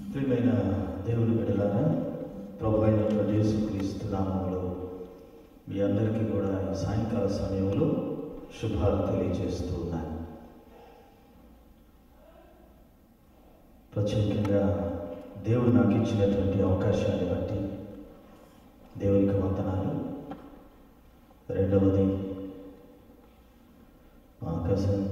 ప్రియమైన దేవుని బిడ్డలారా ప్రభు అయినటువంటి యేసుక్రీస్తు నామంలో మీ అందరికీ కూడా ఈ సాయంకాల సమయంలో శుభాలు తెలియజేస్తూ ఉన్నాను ప్రత్యేకంగా దేవుడు నాకు ఇచ్చినటువంటి అవకాశాన్ని బట్టి దేవునికి వందనాలు రెండవది మా కజిన్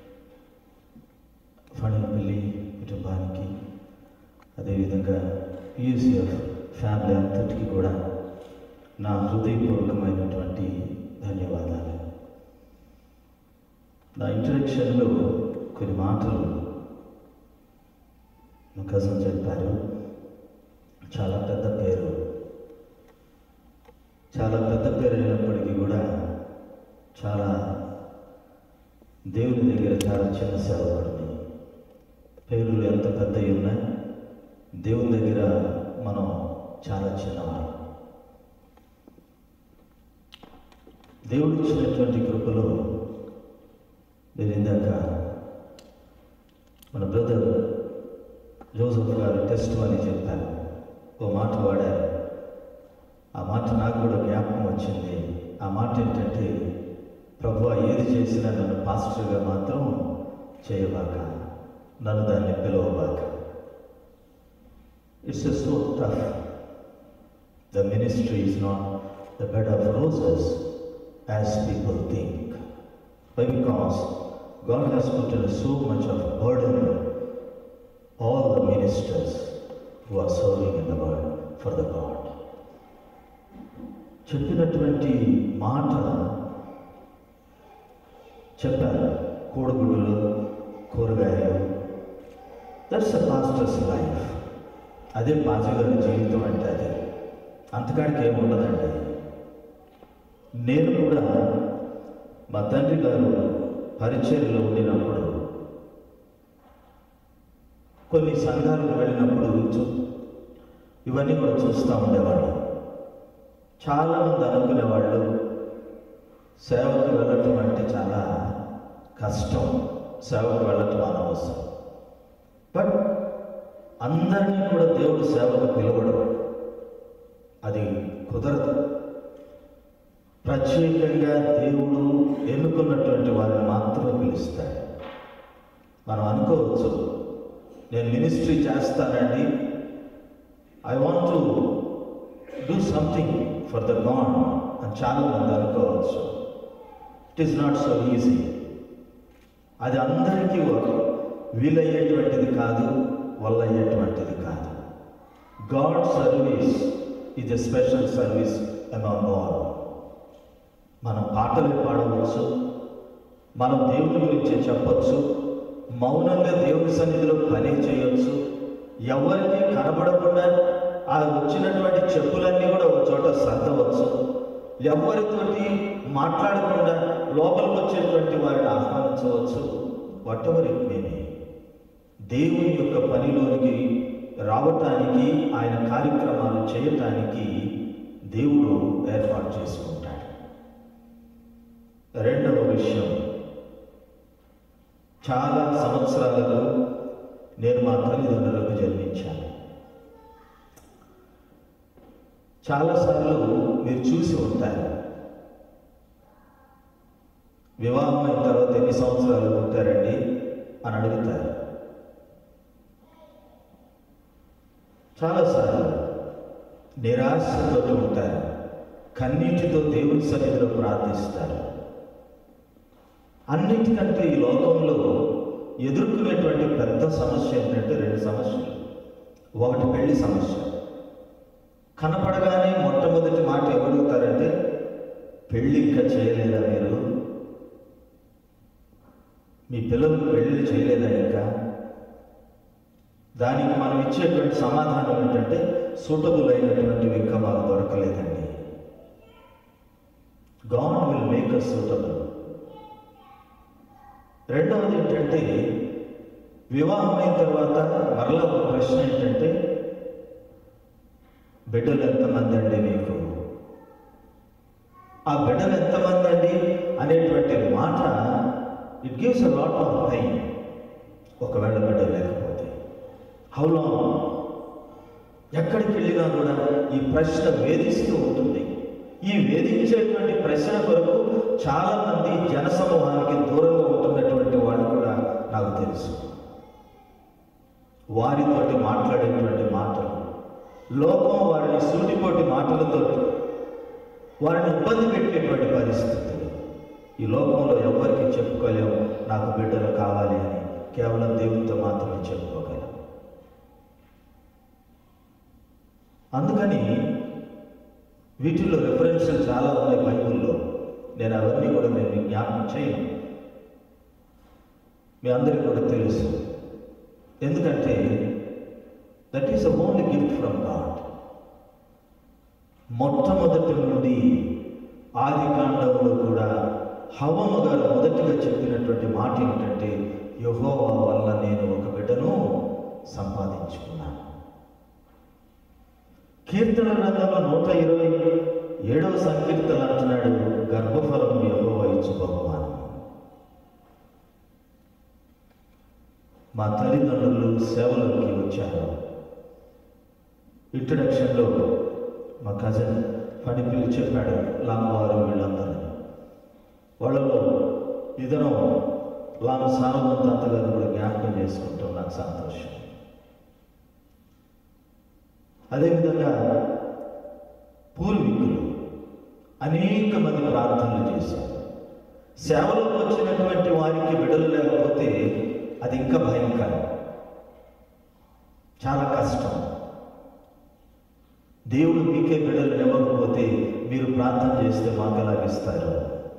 ఫణిపల్లి కుటుంబానికి అదేవిధంగా యూసిఎఫ్ ఫ్యామిలీ అంతటికి కూడా నా హృదయపూర్వకమైనటువంటి ధన్యవాదాలు నా ఇంట్రడక్షన్లో కొన్ని మాటలు మా కజిన్ చెప్పారు చాలా పెద్ద పేరు చాలా పెద్ద పేరు అయినప్పటికీ కూడా చాలా దేవుని దగ్గర చాలా చిన్న సేవకుడిని పేర్లు ఎంత పెద్దవి ఉన్నాయి దేవుని దగ్గర మనం చాలా చిన్నవారు దేవుడు ఇచ్చినటువంటి కృపలో నేను ఇందాక మన బ్రదర్ జోసఫ్ గారు టెస్ట్ అని చెప్పారు ఓ మాట వాడారు ఆ మాట నాకు కూడా జ్ఞాపకం వచ్చింది ఆ మాట ఏంటంటే ప్రభు ఏది చేసినా నన్ను పాస్టర్గా మాత్రం చేయబాక నన్ను దాన్ని పిలవబాక it's a so tough the ministry is not the bed of roses as people think why because God has put so much of burden all the ministers who are serving in the world for the God. చెప్పినటువంటి మాట చెప్పారు కోడిగుడ్డులు కూరగాయలు that's a pastors life అదే పాజగారి జీవితం అంటే అది అంతకాడికి ఏముండదండి నేను కూడా మా తండ్రి గారు పరిచర్లో ఉండినప్పుడు కొన్ని సంఘాలకు వెళ్ళినప్పుడు చూ ఇవన్నీ కూడా చూస్తూ ఉండేవాడు చాలామంది అనుకునేవాళ్ళు సేవకు వెళ్ళటం అంటే చాలా కష్టం సేవకు వెళ్ళటం అనవసరం బట్ అందరినీ కూడా దేవుడు సేవకు పిలవడం అది కుదరదు ప్రత్యేకంగా దేవుడు ఎన్నుకున్నటువంటి వారిని మాత్రమే పిలుస్తాడు మనం అనుకోవచ్చు నేను మినిస్ట్రీ చేస్తానండి I want to do something for the God అని చాలామంది అనుకోవచ్చు it is not so easy అది అందరికీ వీలయ్యేటువంటిది కాదు వల్ల అయ్యేటువంటిది కాదు గాడ్ సర్వీస్ ఇది స్పెషల్ సర్వీస్ అమాంగ్ ఆల్ మనం పాటలు పాడవచ్చు మనం దేవుని గురించి చెప్పచ్చు మౌనంగా దేవుని సన్నిధిలో పని చేయొచ్చు ఎవరికి కనబడకుండా ఆ వచ్చినటువంటి చెప్పులన్నీ కూడా ఒక చోట సర్దవచ్చు ఎవరితోటి మాట్లాడకుండా లోపలికి వచ్చేటువంటి వారిని ఆహ్వానించవచ్చు వాట్ ఎవర్ ఇట్ మేబీ దేవుని యొక్క పనిలోనికి రావటానికి ఆయన కార్యక్రమాలు చేయటానికి దేవుడు ఏర్పాటు చేసుకుంటాడు రెండవ విషయం చాలా సంవత్సరాలకు నేను మా తల్లిదండ్రులకు జన్మించాను చాలాసార్లు మీరు చూసి ఉంటారు వివాహం అయిన తర్వాత ఎన్ని సంవత్సరాలు పుట్టారండి అని అడుగుతారు చాలాసార్లు నిరాశతో ఉంటారు కన్నీటితో దేవుని సన్నిధిలో ప్రార్థిస్తారు అన్నిటికంటే ఈ లోకంలో ఎదుర్కొనేటువంటి పెద్ద సమస్య ఏంటంటే రెండు సమస్యలు ఒకటి పెళ్లి సమస్య కనపడగానే మొట్టమొదటి మాట ఎవడుగుతారంటే పెళ్ళి ఇంకా చేయలేదా మీరు మీ పిల్లలకు పెళ్ళి చేయలేదా ఇంకా దానికి మనం ఇచ్చేటువంటి సమాధానం ఏంటంటే సూటబుల్ అయినటువంటివి ఇంకా మాకు దొరకలేదండి God will make a suitable రెండవది ఏంటంటే వివాహం అయిన తర్వాత మరలా ఒక ప్రశ్న ఏంటంటే బిడ్డలు ఎంతమంది అండి మీకు ఆ బిడ్డలు ఎంతమంది అండి అనేటువంటి మాట it gives a lot of time ఒకవేళ బిడ్డ లేకపోతే హౌ లాంగ్ ఎక్కడికి వెళ్ళినా కూడా ఈ ప్రశ్న వేధిస్తూ ఉంటుంది ఈ వేధించేటువంటి ప్రశ్న కొరకు చాలా మంది జనసమూహానికి దూరంగా ఉంటున్నటువంటి వాళ్ళు కూడా నాకు తెలుసు వారితోటి మాట్లాడేటువంటి మాటలు లోకం వారిని సూటిపోటి మాటలతో వారిని ఇబ్బంది పెట్టేటువంటి పరిస్థితులు ఈ లోకంలో ఎవరికి చెప్పుకోలేము నాకు బిడ్డలు కావాలి అని కేవలం దేవునితో మాత్రమే చెప్పుకోగలం అందుకని వీటిల్లో రెఫరెన్షియల్ చాలా ఉన్నాయి బైబిల్లో నేను అవన్నీ కూడా నేను మీకు జ్ఞాపకం చేయను మీ అందరికీ కూడా తెలుసు ఎందుకంటే that is a only gift from God మొట్టమొదటి నుండి ఆది కాండంలో కూడా హవము గారు మొదటిగా చెప్పినటువంటి మాట ఏమిటంటే యహోవా వల్ల నేను ఒక బిడ్డను సంపాదించుకున్నాను కీర్తన గ్రంథంలో నూట ఇరవై ఏడవ సంకీర్తన అంటున్నాడు గర్భఫలము యహోవా ఇచ్చు బహుమానం మా తల్లిదండ్రులు సేవలోకి వచ్చారు ఇంట్రడక్షన్లో మా కజిన్ పనిపిల్లి చెప్పాడు లాంగవారు వీళ్ళందరూ వాళ్ళలో ఇతను లాంగ్ సారవంత తాతగారు కూడా జ్ఞాపకం చేసుకుంటాం నాకు సంతోషం అదేవిధంగా పూర్వీకులు అనేక మంది ప్రార్థనలు చేశారు సేవలోకి వచ్చినటువంటి వారికి బిడలు లేకపోతే అది ఇంకా భయంకరం చాలా కష్టం దేవుడు మీకే బిడ్డలు ఇవ్వకపోతే మీరు ప్రార్థన చేస్తే మాకు ఎలాగిస్తారు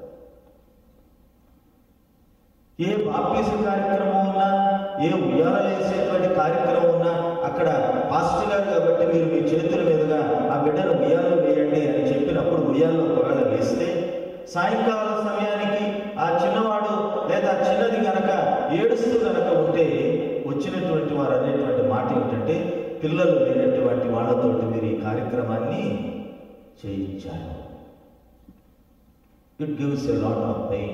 ఏ బాప్తీసు కార్యక్రమం ఉన్నా ఏ ఉయ్యాలలేసేటువంటి కార్యక్రమం ఉన్నా అక్కడ పాస్టర్ గారు కాబట్టి మీరు మీ చేతుల మీదుగా ఆ బిడ్డను ఉయ్యాలు వేయండి అని చెప్పినప్పుడు ఉయ్యాలు ఒకవేళ వేస్తే సాయంకాల సమయానికి ఆ చిన్నవాడు లేదా చిన్నది గనక ఏడుస్తూ గనక ఉంటే వచ్చినటువంటి వారు అనేటువంటి మాట ఏమిటంటే పిల్లలు లేనటువంటి వాళ్ళతోటి మీరు ఈ కార్యక్రమాన్ని చేయించారు it gives a lot of pain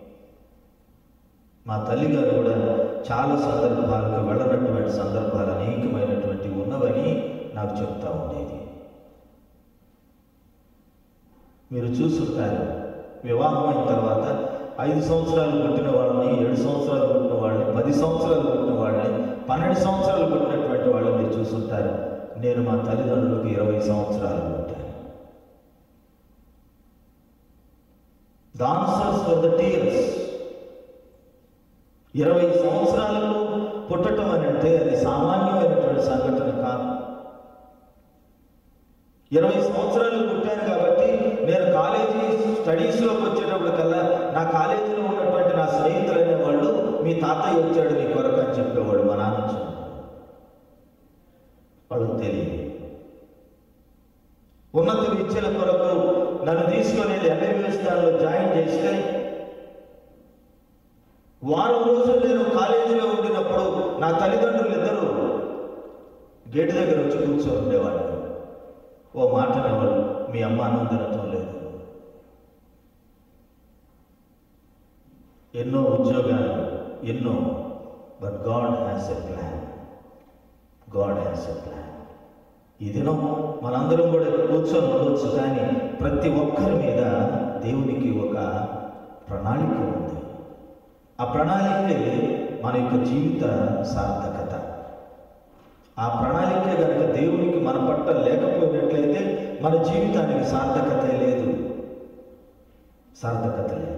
మా తల్లిగారు కూడా చాలా సందర్భాలకు వెళ్ళనటువంటి సందర్భాలు అనేకమైనటువంటి ఉన్నవని నాకు చెప్తా ఉండేది మీరు చూస్తుంటారు వివాహం అయిన తర్వాత ఐదు సంవత్సరాలు పుట్టిన వాళ్ళని ఏడు సంవత్సరాలు పుట్టిన వాళ్ళని పది సంవత్సరాలు పుట్టిన వాళ్ళని పన్నెండు సంవత్సరాలు పుట్టినటువంటి వాళ్ళని మీరు చూస్తుంటారు నేను మా తల్లిదండ్రులకు ఇరవై సంవత్సరాలు పుట్టాను the answers for the tears ఇరవై సంవత్సరాలకు పుట్టడం అని అంటే అది సామాన్యమైనటువంటి సంఘటన కాదు ఇరవై సంవత్సరాలు పుట్టాను కాబట్టి నేను కాలేజీ స్టడీస్లోకి వచ్చేటప్పుడు కల్లా నా కాలేజీలో ఉన్నటువంటి నా స్నేహితులు అనేవాళ్ళు మీ తాతయ్య వచ్చాడు నీ కొరకు అని చెప్పేవాడు మా నాన్న వచ్చినప్పుడు. వాళ్ళకి తెలియదు ఉన్నత విద్యల కొరకు నన్ను తీసుకొని వెళ్ళి ఎంబీబీఎస్ స్థానంలో జాయిన్ చేస్తే వారం రోజులు నేను కాలేజీలో ఉండినప్పుడు నా తల్లిదండ్రులు ఇద్దరు గేటు దగ్గర వచ్చి కూర్చొని ఉండేవాళ్ళు ఓ మాట అనేవాళ్ళు మీ అమ్మ అన్నం తినటం లేదు ఎన్నో ఉద్యోగాలు ఎన్నో but God has a plan God has a plan ఈ దినం మనందరం కూడా కూర్చొని ఉండొచ్చు కానీ ప్రతి ఒక్కరి మీద దేవునికి ఒక ప్రణాళిక ఉంది ఆ ప్రణాళికే మన యొక్క జీవిత సార్థకత ఆ ప్రణాళికే కనుక దేవునికి మన పట్ల లేకపోయినట్లయితే మన జీవితానికి సార్థకత లేదు సార్థకత లేదు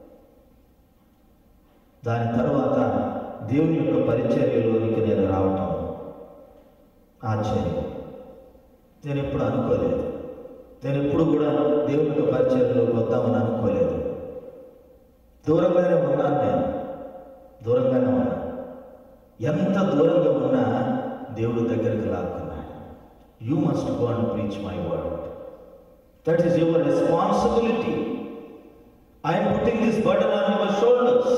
దాని తర్వాత దేవుని యొక్క పరిచర్యలోనికి నేను రావటం ఆశ్చర్యం నేను ఎప్పుడు అనుకోలేదు నేను ఎప్పుడు కూడా దేవుని యొక్క పరిచర్యలోకి వద్దామని అనుకోలేదు దూరంగానే ఉన్నాను నేను దూరంగానే ఉన్నాను ఎంత దూరంగా ఉన్నా దేవుడు దగ్గరికి లాక్కున్నాడు you must go and preach my word that is your responsibility I'm putting this burden on your shoulders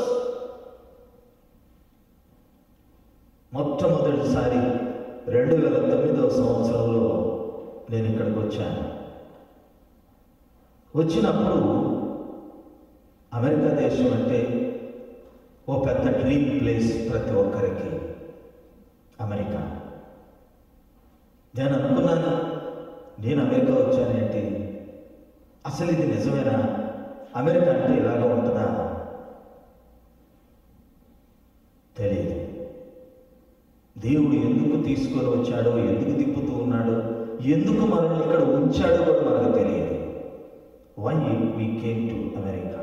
మొట్టమొదటిసారి రెండు వేల తొమ్మిదవ సంవత్సరంలో నేను ఇక్కడికి వచ్చాను వచ్చినప్పుడు అమెరికా దేశం అంటే ఓ పెద్ద డ్రీమ్ ప్లేస్ ప్రతి ఒక్కరికి అమెరికా నేను అనుకున్నాను నేను అమెరికా వచ్చానేంటి అసలు ఇది నిజమేనా అమెరికా అంటే ఇలాగ ఉంటుందా తెలియదు దేవుడు ఎందుకు తీసుకొని వచ్చాడో ఎందుకు తిప్పుతూ ఉన్నాడో ఎందుకు మనల్ని ఇక్కడ ఉంచాడో కూడా మనకు తెలియదు why we came to America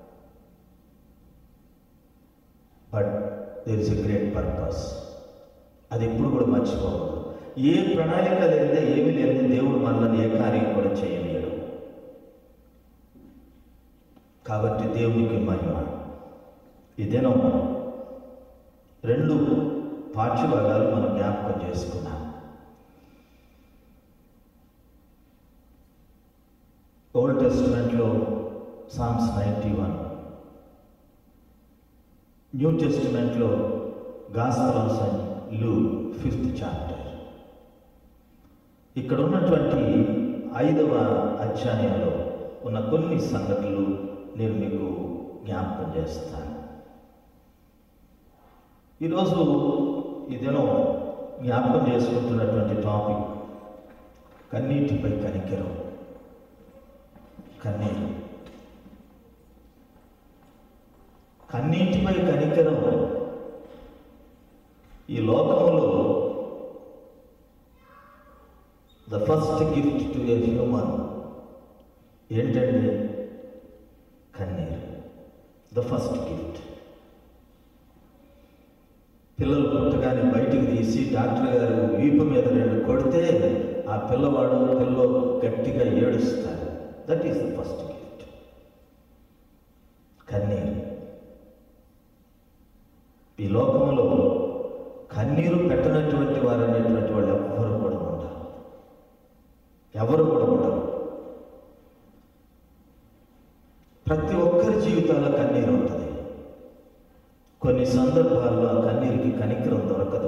but there is a great purpose అది ఎప్పుడు కూడా మర్చిపోకూడదు ఏ ప్రణాళిక లేదే ఏమి లేదు దేవుడు మనల్ని ఏ కార్యం కూడా చేయలేడు కాబట్టి దేవునికి మహిమ ఇదేనో రెండు పాఠ్యభాగాలు మనం జ్ఞాపకం చేసుకున్నాం ఓల్డ్ టెస్టిమెంట్లో సామ్స్ నైంటీ వన్ న్యూ టెస్టిమెంట్లో gospel of Saint Luke fifth chapter ఇక్కడ ఉన్నటువంటి ఐదవ అధ్యాయంలో ఉన్న కొన్ని సంగతులు నేను మీకు జ్ఞాపకం చేస్తాను ఈరోజు ఇదేనో జ్ఞాపకం చేసుకుంటున్నటువంటి టాపిక్ కన్నీటిపై కనికెరం కన్నీరు కన్నీటిపై కనికరం ఈ లోకంలో the first gift to a human ఏంటండి కన్నీరు ద ఫస్ట్ గిఫ్ట్ పిల్లలు పుట్టగానే బయటికి తీసి డాక్టర్ గారు వీపు మీద రెండు కొడితే ఆ పిల్లవాడు పిల్ల గట్టిగా ఏడుస్తారు that is the first gift కన్నీరు ఈ లోకంలో కన్నీరు పెట్టనటువంటి వారు అనేటువంటి వాళ్ళు ఎవ్వరు కూడా ఉండరు ఎవరు కూడా ఉండరు ప్రతి ఒక్కరి జీవితాల్లో కన్నీరు ఉంటుంది కొన్ని సందర్భాల్లో ఆ కన్నీరుకి కనికరం దొరకదు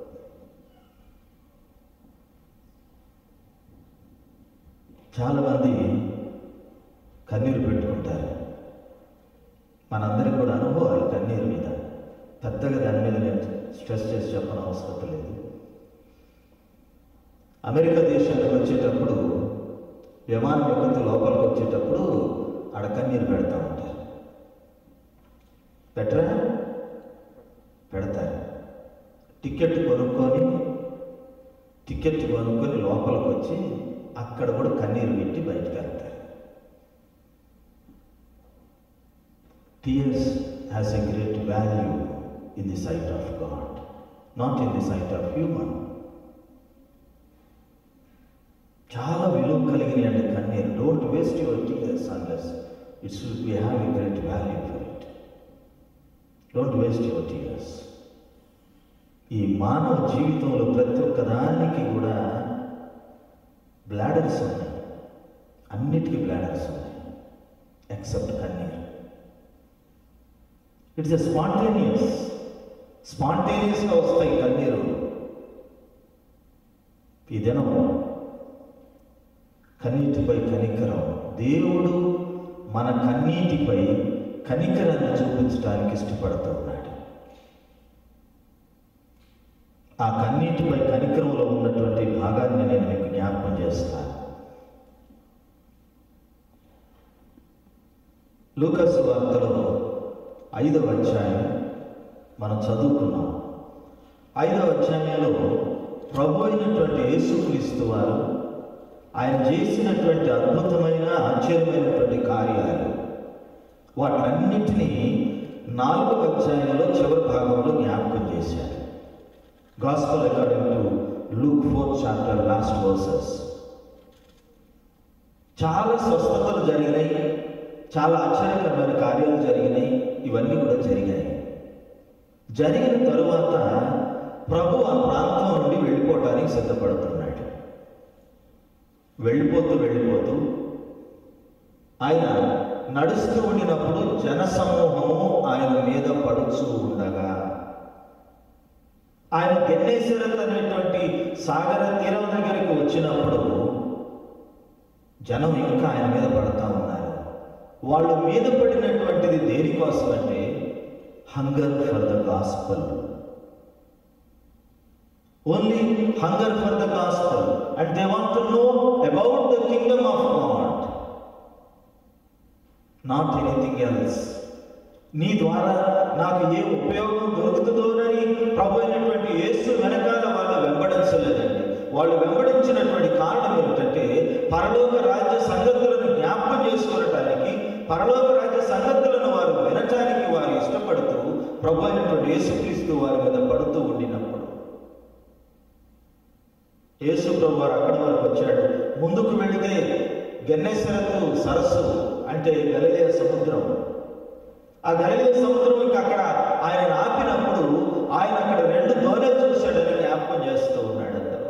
చాలామంది కన్నీరు పెట్టుకుంటారు మనందరికీ కూడా అనుభవాలు కన్నీరు మీద పెద్దగా దాని మీద నేను స్ట్రెస్ చేసి చెప్పని అవసరం లేదు అమెరికా దేశానికి వచ్చేటప్పుడు విమానం ఎక్కుతూ లోపలికి వచ్చేటప్పుడు ఆడ కన్నీరు పెడతా ఉంటారు పెట్టరా పెడతారు టికెట్ కొనుక్కొని టికెట్ కొనుక్కొని లోపలికి వచ్చి అక్కడ కూడా కన్నీరు పెట్టి బయటకు వెళ్తారు tears has a great value in the sight of God not in the sight of human చాలా విలువ కలిగిన అంటే కన్నీరు don't waste your tears unless it's we have a great value for it don't waste your tears ఈ మానవ జీవితంలో ప్రతి ఒక్క దానికి కూడా బ్లాడర్స్ ఉన్నాయి అన్నిటికీ బ్లాడర్స్ ఉన్నాయి ఎక్సెప్ట్ కన్నీరు ఇట్స్ ఎ స్పాంటేనియస్ స్పాంటేనియస్గా వస్తాయి కన్నీరు ఈ దినం కన్నీటిపై కనికరం దేవుడు మన కన్నీటిపై కనికరాన్ని చూపించడానికి ఇష్టపడుతూ ఉన్నాడు ఆ కన్నీటిపై కనికరంలో ఉన్నటువంటి భాగాన్ని నేను మీకు జ్ఞాపకం చేస్తాను లూకస్ వార్తలో ఐదవ అధ్యాయం మనం చదువుకున్నాం ఐదవ అధ్యాయంలో ప్రభు అయినటువంటి యేసుక్రీస్తు వారు ఆయన చేసినటువంటి అద్భుతమైన ఆశ్చర్యమైనటువంటి కార్యాలు వాటన్నిటినీ నాలుగవ అధ్యాయంలో చివరి భాగంలో జ్ఞాపకం చేశారు gospel according to Luke fourth chapter last verses చాలా స్వస్థతలు జరిగినాయి చాలా ఆశ్చర్యకరమైన కార్యాలు జరిగినాయి ఇవన్నీ కూడా జరిగాయి జరిగిన తరువాత ప్రభు ఆ ప్రాంతం నుండి వెళ్ళిపోవటానికి సిద్ధపడుతున్నాడు వెళ్ళిపోతూ వెళ్ళిపోతూ ఆయన నడుస్తూ ఉండినప్పుడు జనసమూహము ఆయన మీద పడుచూ ఉండగా ఆయన గెన్నేశ్వరత్ అనేటువంటి సాగర తీరం దగ్గరికి వచ్చినప్పుడు జనం ఇంకా ఆయన మీద పడతా ఉన్నారు వాళ్ళు మీద పడినటువంటిది దేనికోసం అంటే hunger for the gospel only hunger for the gospel they want to know about the kingdom of God, not anything else. నీ ద్వారా నాకు ఏ ఉపయోగం దొరుకుతుందోనని ప్రభు అయినటువంటి యేసు వెనకాల వాళ్ళు వెంబడించలేదండి వాళ్ళు వెంబడించినటువంటి కారణం ఏమిటంటే పరలోక రాజ్య సంగతులను జ్ఞాపకం చేసుకోవటానికి పరలోక రాజ్య సంగతులను వారు వినటానికి వారు ఇష్టపడుతూ ప్రభు అయినటువంటి యేసుక్రీస్తు వారి మీద పడుతూ ఉండినప్పుడు యేసు ప్రభు వారు అక్కడి వరకు వచ్చాడు ముందుకు వెళితే గన్నేశ్వరతు సరస్సు అంటే గలిలయ సముద్రం ఆ గలిలయ సముద్రం ఇంకా అక్కడ ఆయన ఆపినప్పుడు ఆయన అక్కడ రెండు దోణె చూశాడని జ్ఞాపకం చేస్తూ ఉన్నాడు అందరూ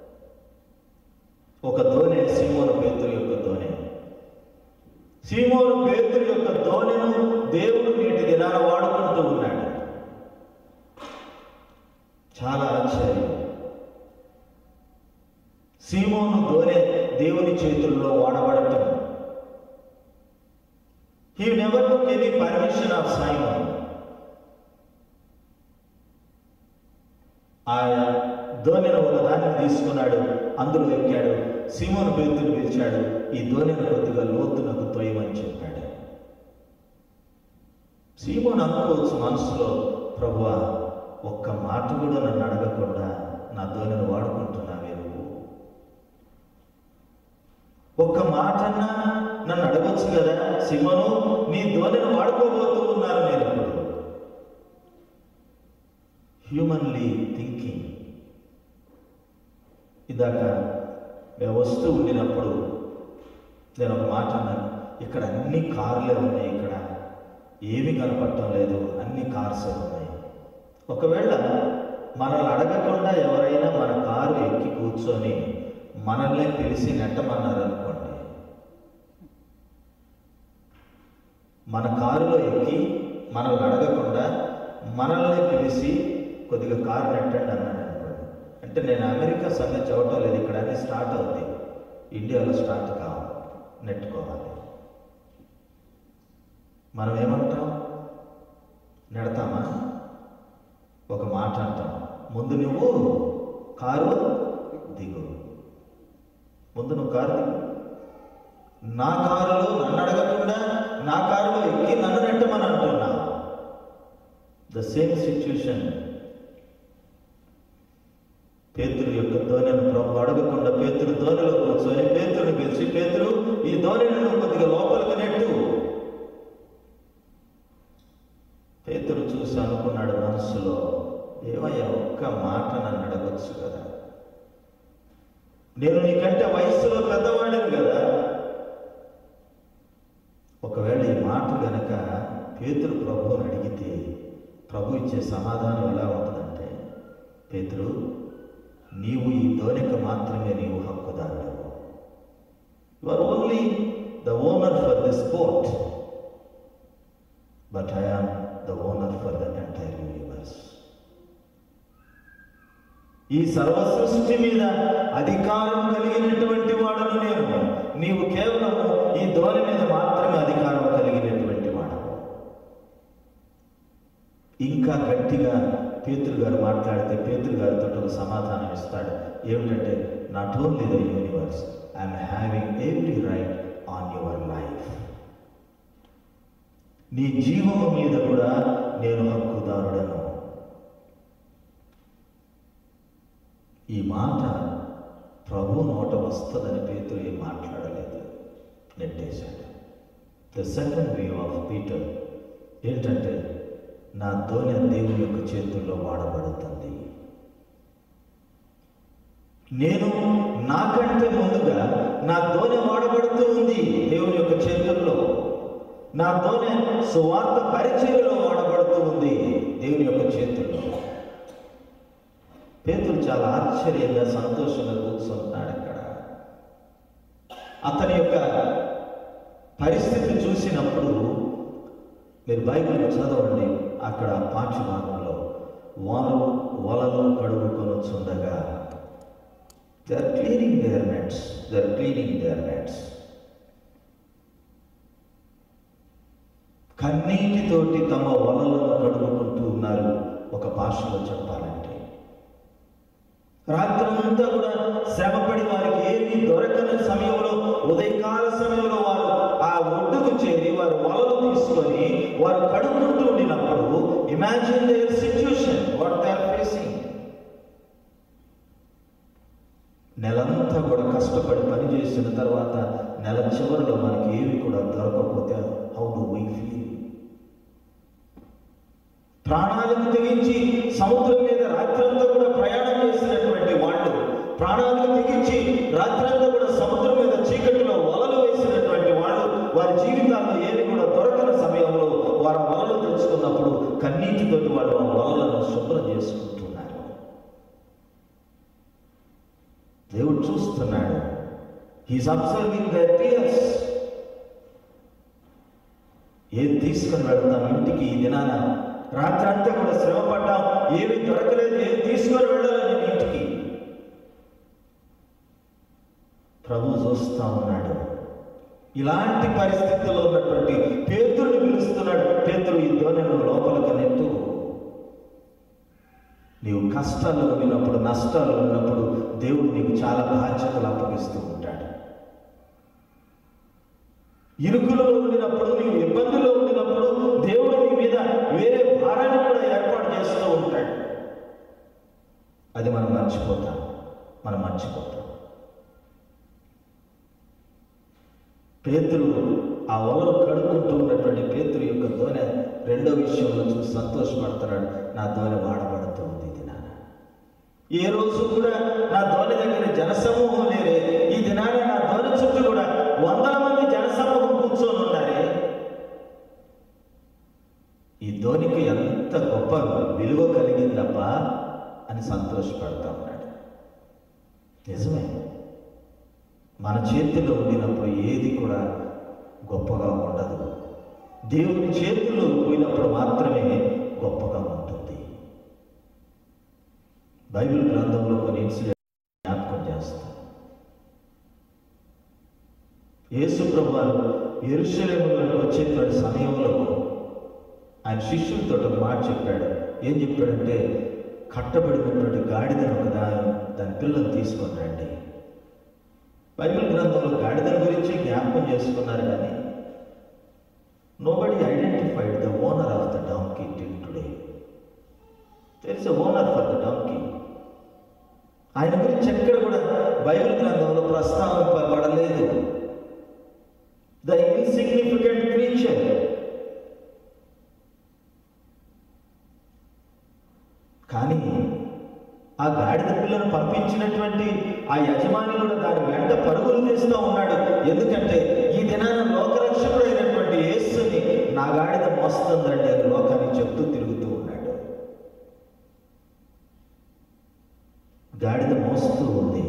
ఒక దోణె సీమోను పేతురు యొక్క దోణె సీమోను పేతురు యొక్క దోణెను దేవుడు నేటి దినాన వాడుకుంటూ ఉన్నాడు చాలా ఆశ్చర్యం సీమోను దోనె దేవుని చేతుల్లో వాడబడటం he never took any permission of Simon ఆయన ధోనిని ఒక దాన్ని తీసుకున్నాడు అందులో ఎక్కాడు సీమోను పేతులు పిలిచాడు ఈ ధోనిని కొద్దిగా లోతునకు తోయమని చెప్పాడు సీమోను అనుకోవచ్చు మనసులో ప్రభువా ఒక్క మాట కూడా నన్ను అడగకుండా నా ధోనిని వాడుకుంటున్నావే నువ్వు ఒక్క మాటన్నా నన్ను అడగొచ్చు కదా సిమను నీ ధోనిని వాడుకోబోతూ ఉన్నాను నేను ఇప్పుడు హ్యూమన్లీ థింకింగ్ ఇదాక మేము వస్తూ ఉండినప్పుడు నేను ఒక మాట అన్నాను ఇక్కడ అన్ని కార్లే ఉన్నాయి ఇక్కడ ఏమీ కనపడటం లేదు అన్ని కార్సే ఉన్నాయి ఒకవేళ మనల్ని అడగకుండా ఎవరైనా మన కారు ఎక్కి కూర్చొని మనల్ని పిలిచి నెట్టమన్నారనుకోండి మన కారులో ఎక్కి మనల్ని అడగకుండా మనల్ని పిలిచి కొద్దిగా కారు నెట్టండి అన్నాడు అనుకోండి అంటే నేను అమెరికా సంగతి చదవటం లేదు ఇక్కడ అన్ని స్టార్ట్ అవుతాయి ఇండియాలో స్టార్ట్ కావాలి నెట్టుకోవాలి మనం ఏమంటాం నెడతామా ఒక మాట అంటాం ముందు నువ్వు కారు దిగు ముందు నువ్వు కారు దిగు నా కారులో నన్ను అడగకుండా నా కారులో ఎక్కి నన్ను నెట్టమని అంటున్నా ద సేమ్ సిచ్యుయేషన్ పేతురు యొక్క ధోనిని ప్రభు అడగకుండా పేతురు ధోనిలో కూర్చొని పేతురుని పిలిచి పేతురు ఈ ధోనిని నువ్వు కొద్దిగా లోపలికి నెట్టు పేతురు చూసి అనుకున్నాడు మనసులో ఏమయ్యా ఒక్క మాట నన్ను అడగచ్చు కదా నేను నీకంటే వయసులో పెద్దవాడిని కదా ఒకవేళ ఈ మాట గనక పేతురు ప్రభువుని అడిగితే ప్రభు ఇచ్చే సమాధానం ఎలా ఉంటుందంటే పేతురు నీవు ఈ ధోనిక మాత్రమే నీవు హక్కుదారుడు you are only the owner for this port but I am the owner for the entire universe ఈ సర్వ సృష్టి మీద అధికారం కలిగినటువంటి వాడను నేను నీవు కేవలం ఈ ధోని మీద మాత్రమే అధికారం కలిగినటువంటి వాడవు ఇంకా గట్టిగా పేతురు గారు మాట్లాడితే పేతురు గారితో ఒక సమాధానం ఇస్తాడు ఏమిటంటే not only the universe I'm having every right on your life నీ జీవము మీద కూడా నేను హక్కుదారుడను ఈ మాట ప్రభు నోట వస్తుందని పేతురు ఏం మాట్లాడలేదు నెట్టేశాడు the second view of Peter ఏంటంటే నా ధోని దేవుని యొక్క చేతుల్లో వాడబడుతుంది నేను నాకంటే ముందుగా నా ధోని వాడబడుతూ ఉంది దేవుని యొక్క చేతుల్లో నా ధోని సువార్త పరిచయలో వాడబడుతూ ఉంది దేవుని యొక్క చేతుల్లో పేతులు చాలా ఆశ్చర్యంగా సంతోషంగా కూర్చుంటున్నాడు అక్కడ అతని యొక్క పరిస్థితి చూసినప్పుడు మీరు బైబిల్ చదవండి అక్కడ పాఠ్యభాగంలో వారు వలలు కడుగుకొని చుండగా they are cleaning their nets they are cleaning their nets కన్నీటితోటి తమ వలలను కడుగుకుంటూ ఉన్నారు ఒక భాషలో చెప్పాలంటే రాత్రంతా కూడా శ్రమపడి వారికి ఏమి దొరకని సమయంలో ఉదయకాల సమయంలో వారు ఆ ఒడ్డుకు చేరి వారు వలలు తీసుకొని వారు కడుక్కుంటూ ఉండినప్పుడు imagine their situation what they are facing నెలంతా కూడా కష్టపడి పని చేసిన తర్వాత నెల చివరిలో మనకి ఏమి కూడా దొరకకపోతే హౌ డు వై ఫీల్ ప్రాణాలకు తెగించి సముద్రం మీద రాత్రంతా కూడా ప్రయాణం చేసినటువంటి వాళ్ళు ప్రాణాలకు తెగించి రాత్రంతా కూడా సముద్రం మీద చీకటిలో వలలు వేసినటువంటి వాళ్ళు వారి జీవితాల్లో ఏమి కూడా దొరకని సమయంలో వారు ఆ వలలు తెచ్చుకున్నప్పుడు కన్నీటితోటి వాళ్ళు ఆ వలలను శుభ్రం చేసుకుంటున్నారు దేవుడు చూస్తున్నాడు హీస్ అబ్జర్వింగ్ ద టీయర్స్ ఏది తీసుకుని వెళ్తాం ఇంటికి ఈ దినాన రాత్రి అంతా కూడా శ్రమ పడ్డాం ఏమి దొరకలేదు ఏది తీసుకొని వెళ్ళాలి నేను ఇంటికి ప్రభు చూస్తా ఉన్నాడు ఇలాంటి పరిస్థితుల్లో ఉన్నటువంటి పేతుడిని పిలుస్తున్నాడు పేతుడు ఈ ధోరణి లోపలికి నెట్టు నీవు కష్టాల్లో ఉన్నప్పుడు నష్టాల్లో ఉన్నప్పుడు దేవుడు నీకు చాలా బాధ్యతలు అప్పగిస్తూ ఉంటాడు ఇరుకులో ఉండినప్పుడు నీవు ఇబ్బందుల్లో ఉండినప్పుడు దేవుడు నీ మీద వేరే భారాన్ని కూడా ఏర్పాటు చేస్తూ ఉంటాడు అది మనం మర్చిపోతాం మనం మర్చిపోతాం పేతురు ఆ వలలో కడుక్కుంటూ ఉన్నటువంటి పేతురు యొక్క దోనె రెండో విషయంలో చూసి సంతోషపడుతున్నాడు నా దోనె వాడబడుతుంది ఇది నాన్న ఏ రోజు కూడా నా ధోని దగ్గర జనసమూహం లేరే ఈ దినాన నా ధోని చుట్టూ కూడా వందల మంది జనసమూహం కూర్చొని ఉన్నారే ఈ ధోనికి ఎంత గొప్ప విలువ కలిగిందబ్బా అని సంతోషపడతా ఉన్నాడు నిజమే మన చేతిలో ఉండినప్పుడు ఏది కూడా గొప్పగా ఉండదు దేవుని చేతుల్లో పోయినప్పుడు మాత్రమే గొప్పగా ఉంటుంది బైబిల్ గ్రంథంలో కొన్ని ఇన్సిడెంట్ జ్ఞాపకం చేస్తాం యేసు ప్రభు ఎరుషలేములకు వచ్చేటువంటి సమయంలో ఆయన శిష్యులతో ఒక మాట చెప్పాడు ఏం చెప్పాడంటే కట్టబడినటువంటి గాడిదను ఒక దా దాని పిల్లలు తీసుకొని రండి బైబిల్ గ్రంథంలో గాడిదల గురించి జ్ఞాపకం చేసుకున్నారు కానీ nobody identified the owner of the donkey till today there is owner for the donkey ఆయన గురించి ఎక్కడ కూడా బైబిల్ గ్రంథంలో ప్రస్తావింపబడలేదు ద ఇన్సిగ్నిఫికెంట్ క్రీచర్ కానీ ఆ గాడిద పిల్లను పంపించినటువంటి ఆ యజమాని కూడా దాని వెంట పరుగులు తీస్తూ ఉన్నాడు ఎందుకంటే ఈ దినాన లోకరక్షకుడు అయినటువంటి యేసుని నా గాడిద మోస్తుందండి అని లోకానికి చెప్తూ తిరుగుతూ ఉన్నాడు గాడిద మోస్తూ ఉంది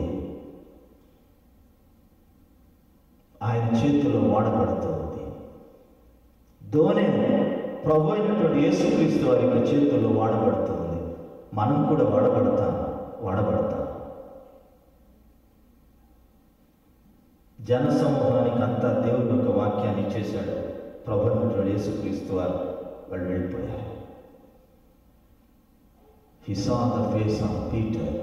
ఆయన చేతిలో వాడబడుతుంది దోనె ప్రభు అయినటువంటి యేసుక్రీస్తు వారి యొక్క చేతుల్లో వాడబడుతుంది మనం కూడా వాడబడతాం వాడబడతాం జన సమూహానికి అంతా దేవుని యొక్క వాక్యాన్ని ఇచ్చేశాడు ప్రభు అయినటువంటి యేసుక్రీస్తు వారు వాళ్ళు వెళ్ళిపోయారు he saw the face of Peter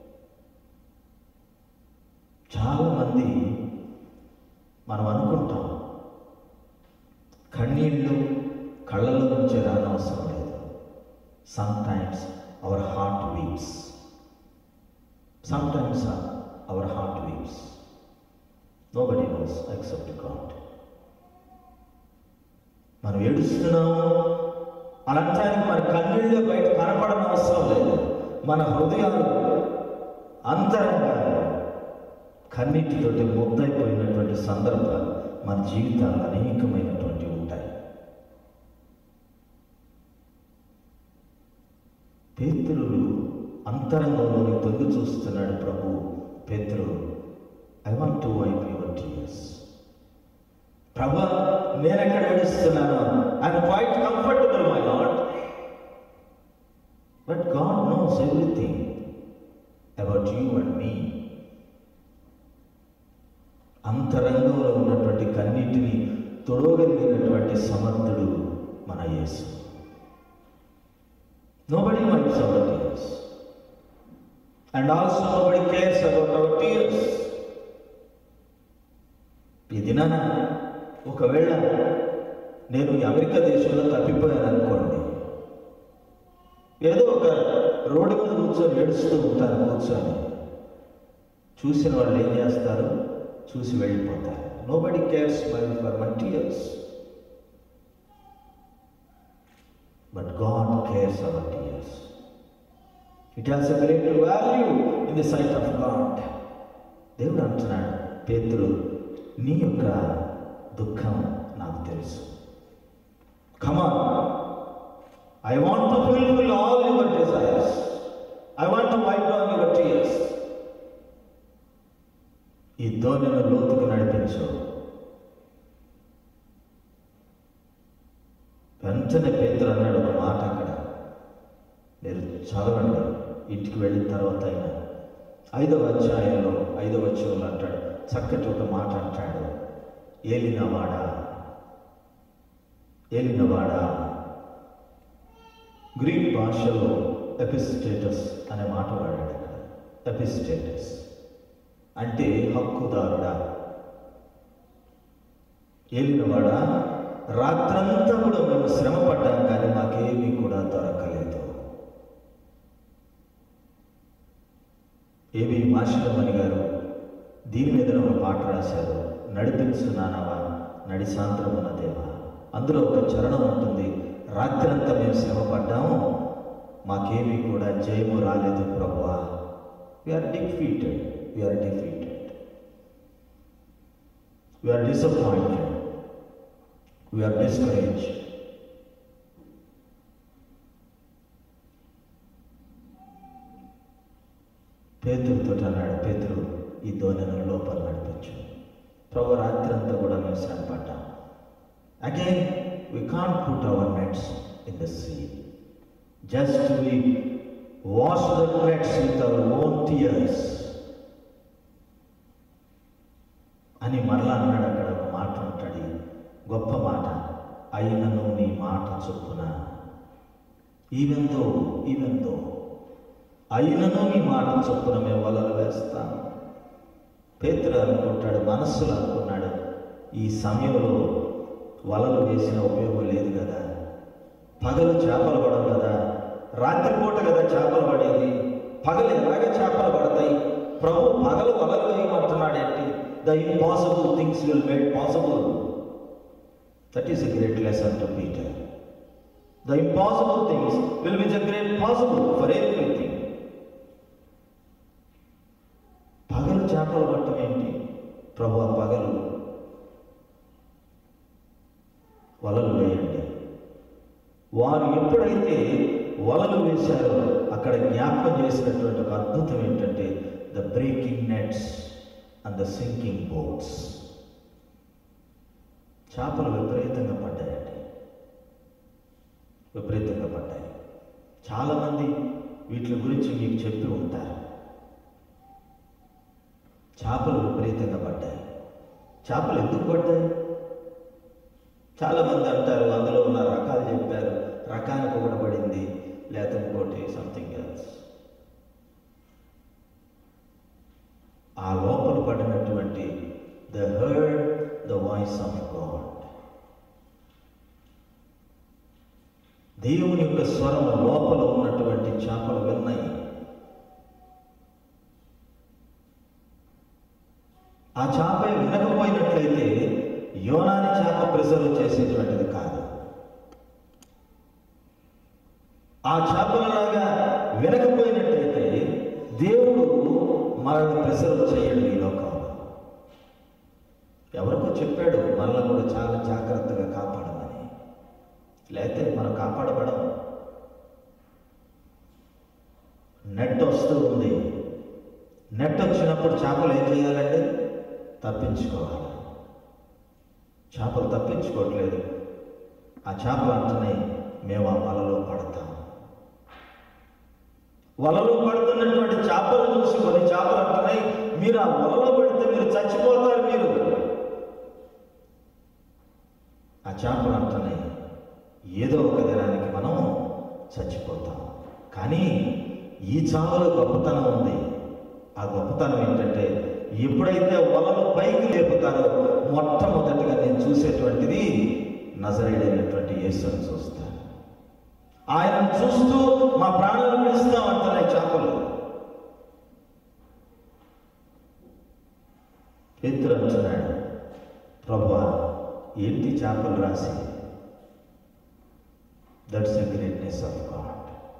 చాలా మంది మనం అనుకుంటాం కన్నీళ్ళు కళ్ళలో నుంచి రానవసరం లేదు sometimes our heart weeps sometimes our heart weeps nobody knows except God మనం ఏడుస్తున్నాము అలాంటానికి మన కన్నీళ్ళే బయట కనపడని అవసరం లేదు మన హృదయాలు అంతరంగా కన్నీటితోటి ముద్దైపోయినటువంటి సందర్భాలు మన జీవితాలు అనేకమైనటువంటి ఉంటాయి పేతురులు అంతరంగంలోని తొంగి చూస్తున్నాడు ప్రభు పేతురు I want to wipe your tears ప్రభు నేను ఎక్కడ ఏడుస్తున్నాను I'm quite comfortable my lord but God knows everything about you and మీ అంతరంగంలో ఉన్నటువంటి కన్నీటిని తొడవగలిగినటువంటి సమర్థుడు మన యేసు nobody minds our tears and also nobody cares about our tears దినాన ఒకవేళ నేను ఈ అమెరికా దేశంలో తప్పిపోయాను అనుకోండి ఏదో ఒక రోడ్డు మీద కూర్చొని ఏడుస్తూ ఉంటాను కూర్చొని చూసిన వాళ్ళు ఏం చేస్తారు చూసి వెళ్ళిపోతారు nobody cares my for my tears but God cares our tears it has a great value in the sight of God దేవుడు అంటున్నాడు పేతురు నీ యొక్క దుఃఖం నాకు తెలుసు come on I want to fulfill all your desires I want to wipe down your tears ఈ ధోనిను లోతుకు నడిపించు వెంటనే పేతురు అన్నాడు ఒక మాట అక్కడ మీరు చదవండి ఇంటికి వెళ్ళిన తర్వాత అయినా ఐదవ అధ్యాయంలో ఐదవ అధ్యాయంలో అంటాడు చక్కటి ఒక మాట అంటాడు ఏలినవాడా ఏలినవాడా గ్రీక్ భాషలో ఎపిస్టేటస్ అనే మాట వాడాడు అక్కడ ఎపిస్టేటస్ అంటే హక్కుదారుడా ఏలినవాడా రాత్రంతా కూడా మేము శ్రమ పడ్డాం కానీ మాకేమీ కూడా దొరకలేదు ఏవి మాషికమణి గారు దీని మీద ఒక పాట రాశారు నడిపించు నానవా నడి సాంద్రమున దేవా అందులో ఒక చరణం ఉంటుంది రాత్రంతా మేము శ్రమ పడ్డాము మాకేమీ కూడా జయము రాలేదు ప్రభువా we are defeated we are defeated we are disappointed we are discourage పేతురుతో అన్నాడు పేతురు ఈ ధోనిని లోపల నడిపించు ప్రభు రాత్రి అంతా కూడా మేము శ్రమ పడ్డాం again we can't put our nets in the sea just we wash the nets with our own tears అని మరలా అన్నాడు అక్కడ ఒక మాట ఉంటాడు గొప్ప మాట అయినను నీ మాట చొప్పున ఈవెందో ఈవెందో అయినను నీ మాట చొప్పున మేము వలలు వేస్తాం పేతురు అనుకుంటాడు మనస్సులో అనుకున్నాడు ఈ సమయంలో వలలు వేసిన ఉపయోగం లేదు కదా పగలు చేపలు పడవు కదా రాత్రిపూట కదా చేపలు పడేది పగలు ఎలాగ చేపలు పడతాయి ప్రభు పగలు వలలు వేయమంటున్నాడేంటి the impossible things will made possible that is a great lesson to Peter the impossible things will be the great possible for everything పగలు చేపలు పట్టం ఏంటి ప్రభు ఆ పగలు వలలు వేయండి వారు ఎప్పుడైతే వలలు వేశారో అక్కడ జ్ఞాపకం చేసినటువంటి ఒక అద్భుతం ఏంటంటే the breaking nets and the sinking boats చేపలు విపరీతంగా పడ్డాయండి విపరీతంగా పడ్డాయి చాలామంది వీటి గురించి మీకు చెప్పి ఉంటారు చేపలు విపరీతంగా పడ్డాయి చేపలు ఎందుకు పడ్డాయి చాలామంది అంటారు అందులో ఉన్న రకాలు చెప్పారు రకానికి ఒకటి పడింది లేకపోతే ఇంకోటి సంథింగ్ ఎల్స్ ఆ లోపల పడినటువంటి the heard the voice of God దేవుని యొక్క స్వరం లోపల ఉన్నటువంటి చేపలు విన్నాయి ఆ చేప వినకపోయినట్లయితే యోనాని చేప ప్రిజర్వ్ చేసేటువంటిది కాదు ఆ చేపలలాగా వినకపోయినట్లయితే దేవుడు మనల్ని ప్రిజర్వ్ చేయడు ఈ లోకంలో ఎవరికో చెప్పాడు మనల్ని కూడా చాలా జాగ్రత్తగా కాపాడమని లేకపోతే మనం కాపాడబడం నెట్ వస్తూ ఉంది నెట్ వచ్చినప్పుడు చేపలు ఏం చేయాలండి తప్పించుకోవాలి చేపలు తప్పించుకోవట్లేదు ఆ చేపలు అంటున్నాయి మేము ఆ వలలో పడతాం వలలో పడుతున్నటువంటి చేపలు చూసి కొన్ని చేపలు అంటున్నాయి మీరు ఆ వలలో పడితే మీరు చచ్చిపోతారు మీరు ఆ చేపలు అంటున్నాయి ఏదో ఒక దినానికి మనం చచ్చిపోతాం కానీ ఈ చావలో గొప్పతనం ఉంది ఆ గొప్పతనం ఏంటంటే ఎప్పుడైతే వలలు పైకి లేపుతారో మొట్టమొదటిగా నేను చూసేటువంటిది నజరేడైనటువంటి యేసుని చూస్తాను ఆయనను చూస్తూ మా ప్రాణాలు పిలుస్తామంటున్నాయి చేపలు పేతురు అంటున్నాడు ప్రభా ఏంటి చేపలు రాసి that's the greatness of God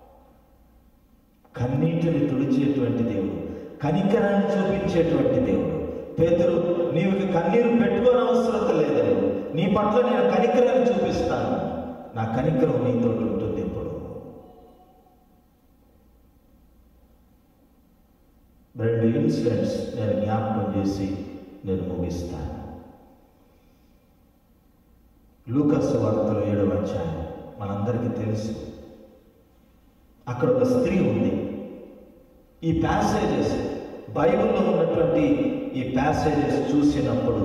కన్నీటిని తుడిచేటువంటి దేవుడు కనికరాన్ని చూపించేటువంటి దేవుడు పేదరు నీవు ఇక కన్నీరు పెట్టుకోని అవసరం లేదు నీ పట్ల నేను కనికరాన్ని చూపిస్తాను నా కనికరం నీతో ఉంటుంది ఎప్పుడు రెండు ఇన్సిడెంట్స్ నేను జ్ఞాపకం చేసి నేను ముగిస్తాను లూకస్ వార్తలు ఏడవ అధ్యాయం మనందరికీ తెలుసు అక్కడ ఒక స్త్రీ ఉంది ఈ ప్యాసేజెస్ బైబిల్లో ఉన్నటువంటి ఈ ప్యాసేజెస్ చూసినప్పుడు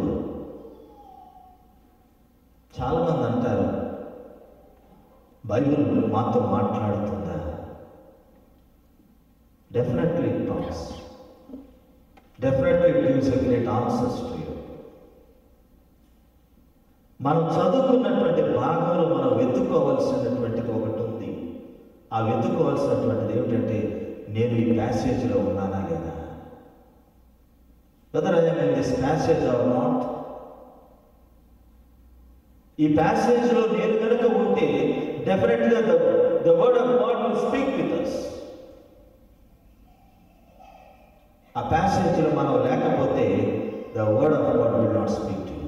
చాలామంది అంటారు బైబిల్ మాతో మాట్లాడుతుందా definitely it talks definitely it gives a great answers to you మనం చదువుకున్నటువంటి భాగంలో మనం వెతుక్కోవలసినటువంటిది ఒకటి ఉంది ఆ వెతుక్కోవాల్సినటువంటిది ఏమిటంటే నేను ఈ ప్యాసేజ్లో ఉన్నానా లేదా whether I in this passage or not ఈ ప్యాసేజ్లో నేను కనుక ఉంటే డెఫినెట్గా the the word of God will speak with us ఆ ప్యాసేజ్లో మనం లేకపోతే the word of God will not speak to you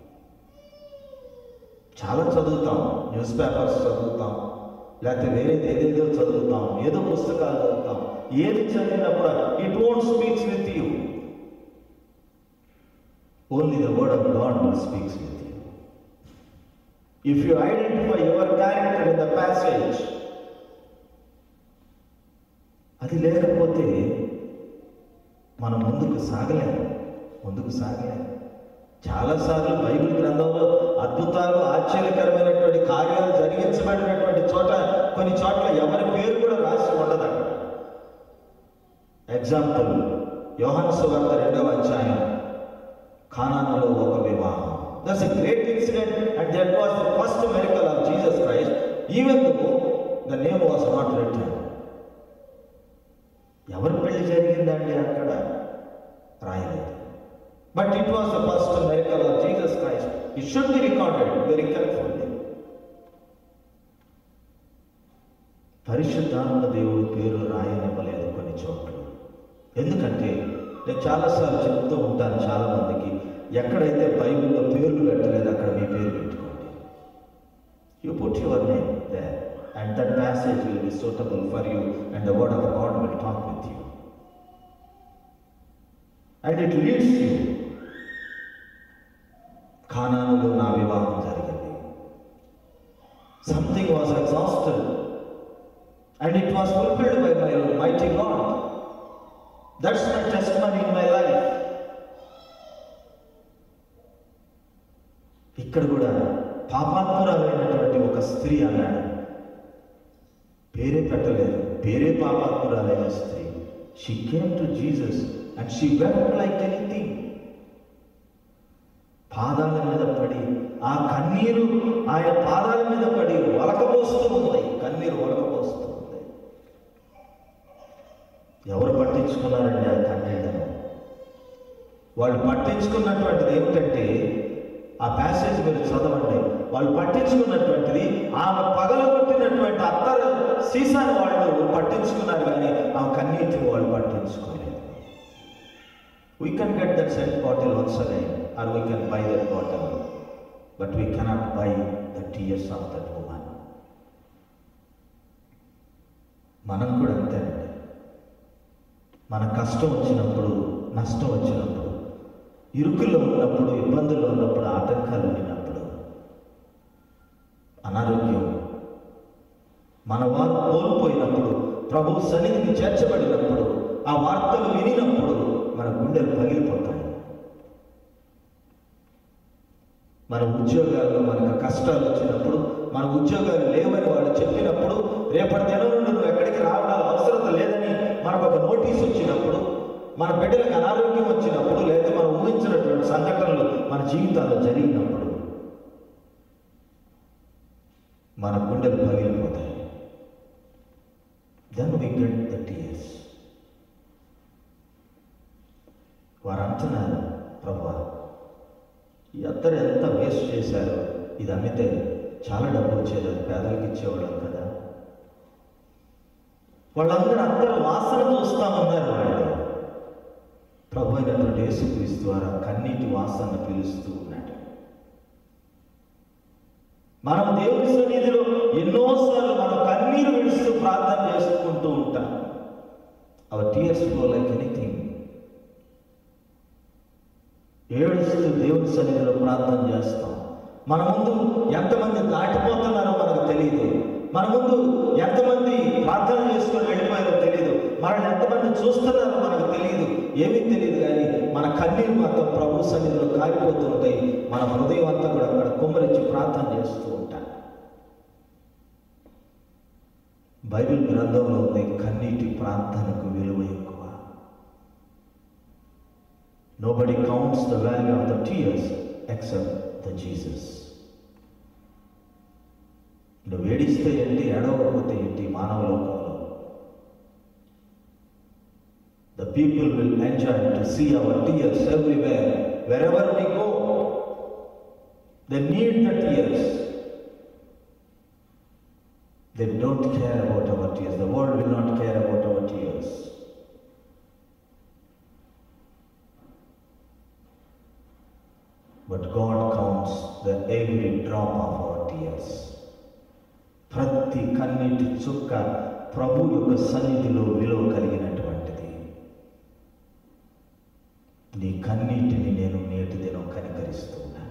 చాలా చదువుతాం న్యూస్ పేపర్స్ చదువుతాం లేకపోతే వేరేది ఏదేదో చదువుతాం ఏదో పుస్తకాలు చదువుతాం ఏది చదివినప్పుడు it won't speaks with you only the word of God will speaks with you if you identify your character in the passage అది లేకపోతే మనం ముందుకు సాగలేము ముందుకు సాగలేము చాలాసార్లు బైబిల్ గ్రంథంలో అద్భుతాలు ఆశ్చర్యకరమైనటువంటి కార్యాలు జరిగించబడినటువంటి చోట కొన్ని చోట్ల ఎవరి పేరు కూడా రాసి ఉండదు అక్కడ ఎగ్జాంపుల్ యోహన్ సువార్త రెండవ అధ్యాయం ఖానాలో ఒక వివాహం that's a great incident and that was the first miracle of Jesus Christ even the name was not written ఎవరి పెళ్లి జరిగిందండి అక్కడ రాయలేదు but it was the first miracle of Jesus Christ it should be recorded very carefully పరిశుద్ధాత్మ దేవుడు పేరు రాయనివ్వలేదు కొన్ని చోట్ల ఎందుకంటే నేను చాలాసార్లు చెప్తూ ఉంటాను చాలా మందికి ఎక్కడైతే బైబిల్లో పేర్లు పెట్టలేదు అక్కడ మీ పేరు పెట్టుకోండి you put your name there and that passage will be suitable for you and the word of God will talk with you and it leads you ఖానానులో నా వివాహం జరిగింది something was exhausted and it was fulfilled by my mighty God that's my testimony in my life ఇక్కడ కూడా పాపాత్మురాలైనటువంటి ఒక స్త్రీ అన్నాడు పేరే పెట్టలేదు పేరే పాపాత్మురాలైన స్త్రీ she came to Jesus and she went like anything పాదాల మీద పడి ఆ కన్నీరు ఆయన పాదాల మీద పడి ఒలకబోస్తూ ఉంది కన్నీరు ఒలకబోస్తూ ఉంది ఎవరు పట్టించుకున్నారండి ఆ కన్నీళ్ళను వాళ్ళు పట్టించుకున్నటువంటిది ఏమిటంటే ఆ ప్యాసేజ్ మీరు చదవండి వాళ్ళు పట్టించుకున్నటువంటిది ఆమె పగలగొట్టినటువంటి అత్తర సీసాను వాళ్ళు పట్టించుకున్నారు కానీ ఆమె కన్నీటిని వాళ్ళు పట్టించుకోలేదు we can get that set bottle once again or we can buy that bottle but we cannot buy the tears of that woman మనం కూడా అంతేనండి మన కష్టం వచ్చినప్పుడు నష్టం వచ్చినప్పుడు ఇరుకుల్లో ఉన్నప్పుడు ఇబ్బందుల్లో ఉన్నప్పుడు ఆటంకాలు ఉన్నప్పుడు అనారోగ్యం మన వారు కోల్పోయినప్పుడు ప్రభు సన్నిధికి చేర్చబడినప్పుడు ఆ వార్తలు వినినప్పుడు మన గుండెలు పగిలిపోతాయి మన ఉద్యోగాల్లో మనకు కష్టాలు వచ్చినప్పుడు మన ఉద్యోగాలు లేవని వాళ్ళు చెప్పినప్పుడు రేపటి దినం నుండి నువ్వు ఎక్కడికి రావడానికి అవసరం లేదని మనకు ఒక నోటీస్ వచ్చినప్పుడు మన బిడ్డలకు అనారోగ్యం వచ్చినప్పుడు లేదా జీవితాలు జరిగినప్పుడు మన గుండెలు పగిలిపోతాయి then we get the tears వారు అంటున్నారు ప్రభా ఈ అత్తరు ఎంత వేస్ట్ చేశారు ఇది అమ్మితే చాలా డబ్బు వచ్చేది అది పేదలకు ఇచ్చేవాళ్ళం కదా వాళ్ళందరూ అత్తరు వాసన చూస్తామన్నారు వాళ్ళు ప్రభు అయినటువంటి యేసుక్రీస్తు ద్వారా కన్నీటి వాసన పిలుస్తూ ఉన్నాడు మనం దేవుని సన్నిధిలో ఎన్నోసార్లు మనం కన్నీరు విడుస్తూ ప్రార్థన చేసుకుంటూ ఉంటాం our tears flow like anything ఏడుస్తూ దేవుని సన్నిధిలో ప్రార్థన చేస్తాం మన ముందు ఎంతమంది దాటిపోతున్నారో మనకు తెలియదు మన ముందు ఎంతమంది ప్రార్థన చేసుకొని వెళ్ళిపోయారో తెలియదు మనల్ని ఎంతమంది చూస్తున్నారో మనకు తెలియదు ఏమీ తెలియదు కానీ మన కన్నీరు మాత్రం ప్రభు సన్నిధిలో కాలిపోతూ ఉంటాయి మన హృదయం అంతా కూడా అక్కడ కుమ్మరించి ప్రార్థన చేస్తూ ఉంటాం బైబిల్ గ్రంథంలో ఉంది కన్నీటి ప్రార్థనకు విలువ ఎక్కువ nobody counts the value of the tears except the Jesus నువ్వు ఏడిస్తే ఏంటి ఏడవకపోతే ఏంటి మానవ లోకంలో the people will enjoy to see our tears everywhere wherever we go they need the tears they don't care about our tears the world will not care about our tears But God counts the every drop of our tears. ప్రతి కన్నీటి చుక్క ప్రభు యొక్క సన్నిధిలో విలువ కలిగినటువంటిది నీ కన్నీటిని నేను నేటి దినం కనికరిస్తున్నా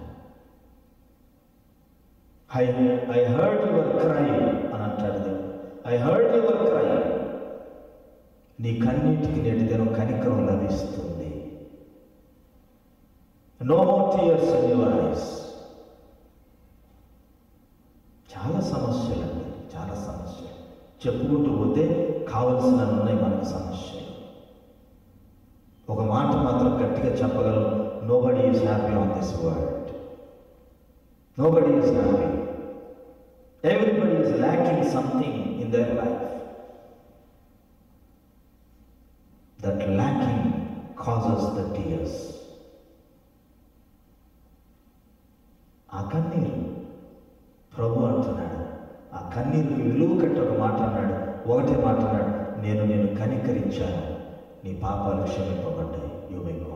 I I heard your cry అని అంటాడు దేవుడు ఐ హర్డ్ యువర్ క్రై నీ కన్నీటికి నేటి దినం కనికరం లభిస్తుంది no more tears in your eyes చాలా సమస్యలు అండి చాలా సమస్యలు చెప్పుకుంటూ పోతే కావలసిన ఉన్నాయి మనకి సమస్యలు ఒక మాట మాత్రం గట్టిగా చెప్పగలం nobody is happy on this world nobody is happy everybody is lacking something in their life that lacking causes the tears ఆ కన్నీరు ప్రభు అంటున్నాడు ఆ కన్నీరుకి విలువ కట్టి ఒక మాట అన్నాడు ఒకటే మాట అన్నాడు నేను నేను కనికరించాను నీ పాపాలు క్షమింపబడ్డాయి యు మే గో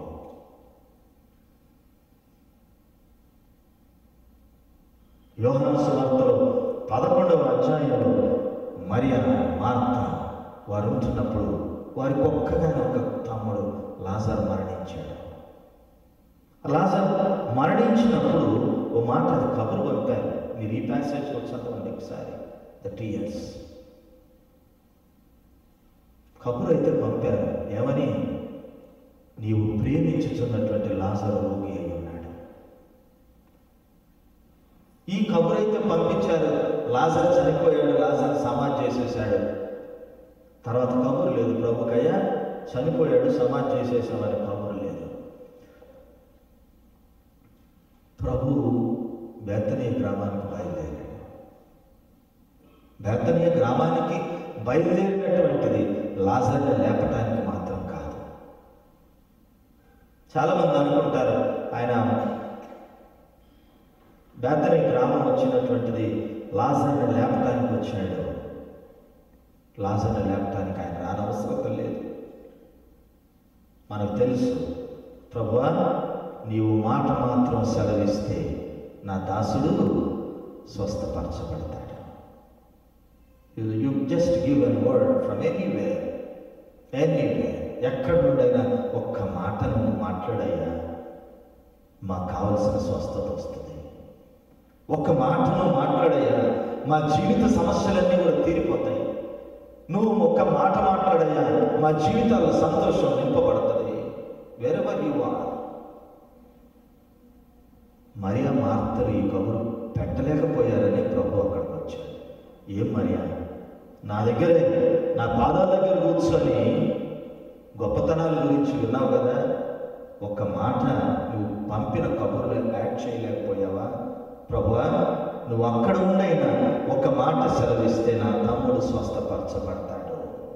యోహాను సువార్తలో పదకొండవ అధ్యాయంలో మరియా మార్త వారు ఉంటున్నప్పుడు వారికి ఒక్కగానే ఒక తమ్ముడు లాజర్ మరణించాడు లాజర్ మరణించినప్పుడు ఓ మాట అది కబురు పంపారు మీరు ఈ ప్యాసేజ్ చదవండి ఒకసారి ద టీయర్స్ కబురు అయితే పంపారు ఏమని నీవు ప్రేమించుచున్నటువంటి లాజరు రోగి అయి ఉన్నాడు ఈ కబురు అయితే పంపించారు లాజర్ చనిపోయాడు లాజర్ సమాధి చేసేసాడు తర్వాత కబురు లేదు ప్రభుకయ్యా చనిపోయాడు సమాధి చేసేసామని కబురు లేదు ప్రభు బెత్తనీయ గ్రామానికి బయలుదేరాడు బెత్తనీయ గ్రామానికి బయలుదేరినటువంటిది లాజర్ని లేపటానికి మాత్రం కాదు చాలామంది అనుకుంటారు ఆయన బెత్తనీ గ్రామం వచ్చినటువంటిది లాజర్ని లేపటానికి వచ్చాడు లాజర్ని లేపటానికి ఆయన రానవసరం లేదు మనకు తెలుసు ప్రభువా నీవు మాట మాత్రం సెలవిస్తే నా దాసుడు స్వస్థపరచబడతాడు you just give an word from anywhere anywhere ఎక్కడి నుండైనా ఒక్క మాట నువ్వు మాట్లాడయ్యా మాకు కావలసిన స్వస్థత వస్తుంది ఒక్క మాటను మాట్లాడయ్యా మా జీవిత సమస్యలన్నీ కూడా తీరిపోతాయి నువ్వు ఒక్క మాట మాట్లాడయ్యా మా జీవితాల్లో సంతోషం నింపబడుతుంది వేరెవర్ యు ఆర్ మరియా మార్తలు ఈ కబురు పెట్టలేకపోయారని ప్రభు అక్కడికి వచ్చాడు ఏం మరియా నా దగ్గరే నా పాదాల దగ్గర కూర్చొని గొప్పతనాల గురించి విన్నావు కదా ఒక్క మాట నువ్వు పంపిన కబుర్లు యాడ్ యాక్ట్ చేయలేకపోయావా ప్రభువా నువ్వు అక్కడ ఉండైనా ఒక మాట సెలవిస్తే నా తమ్ముడు స్వస్థపరచబడతాడు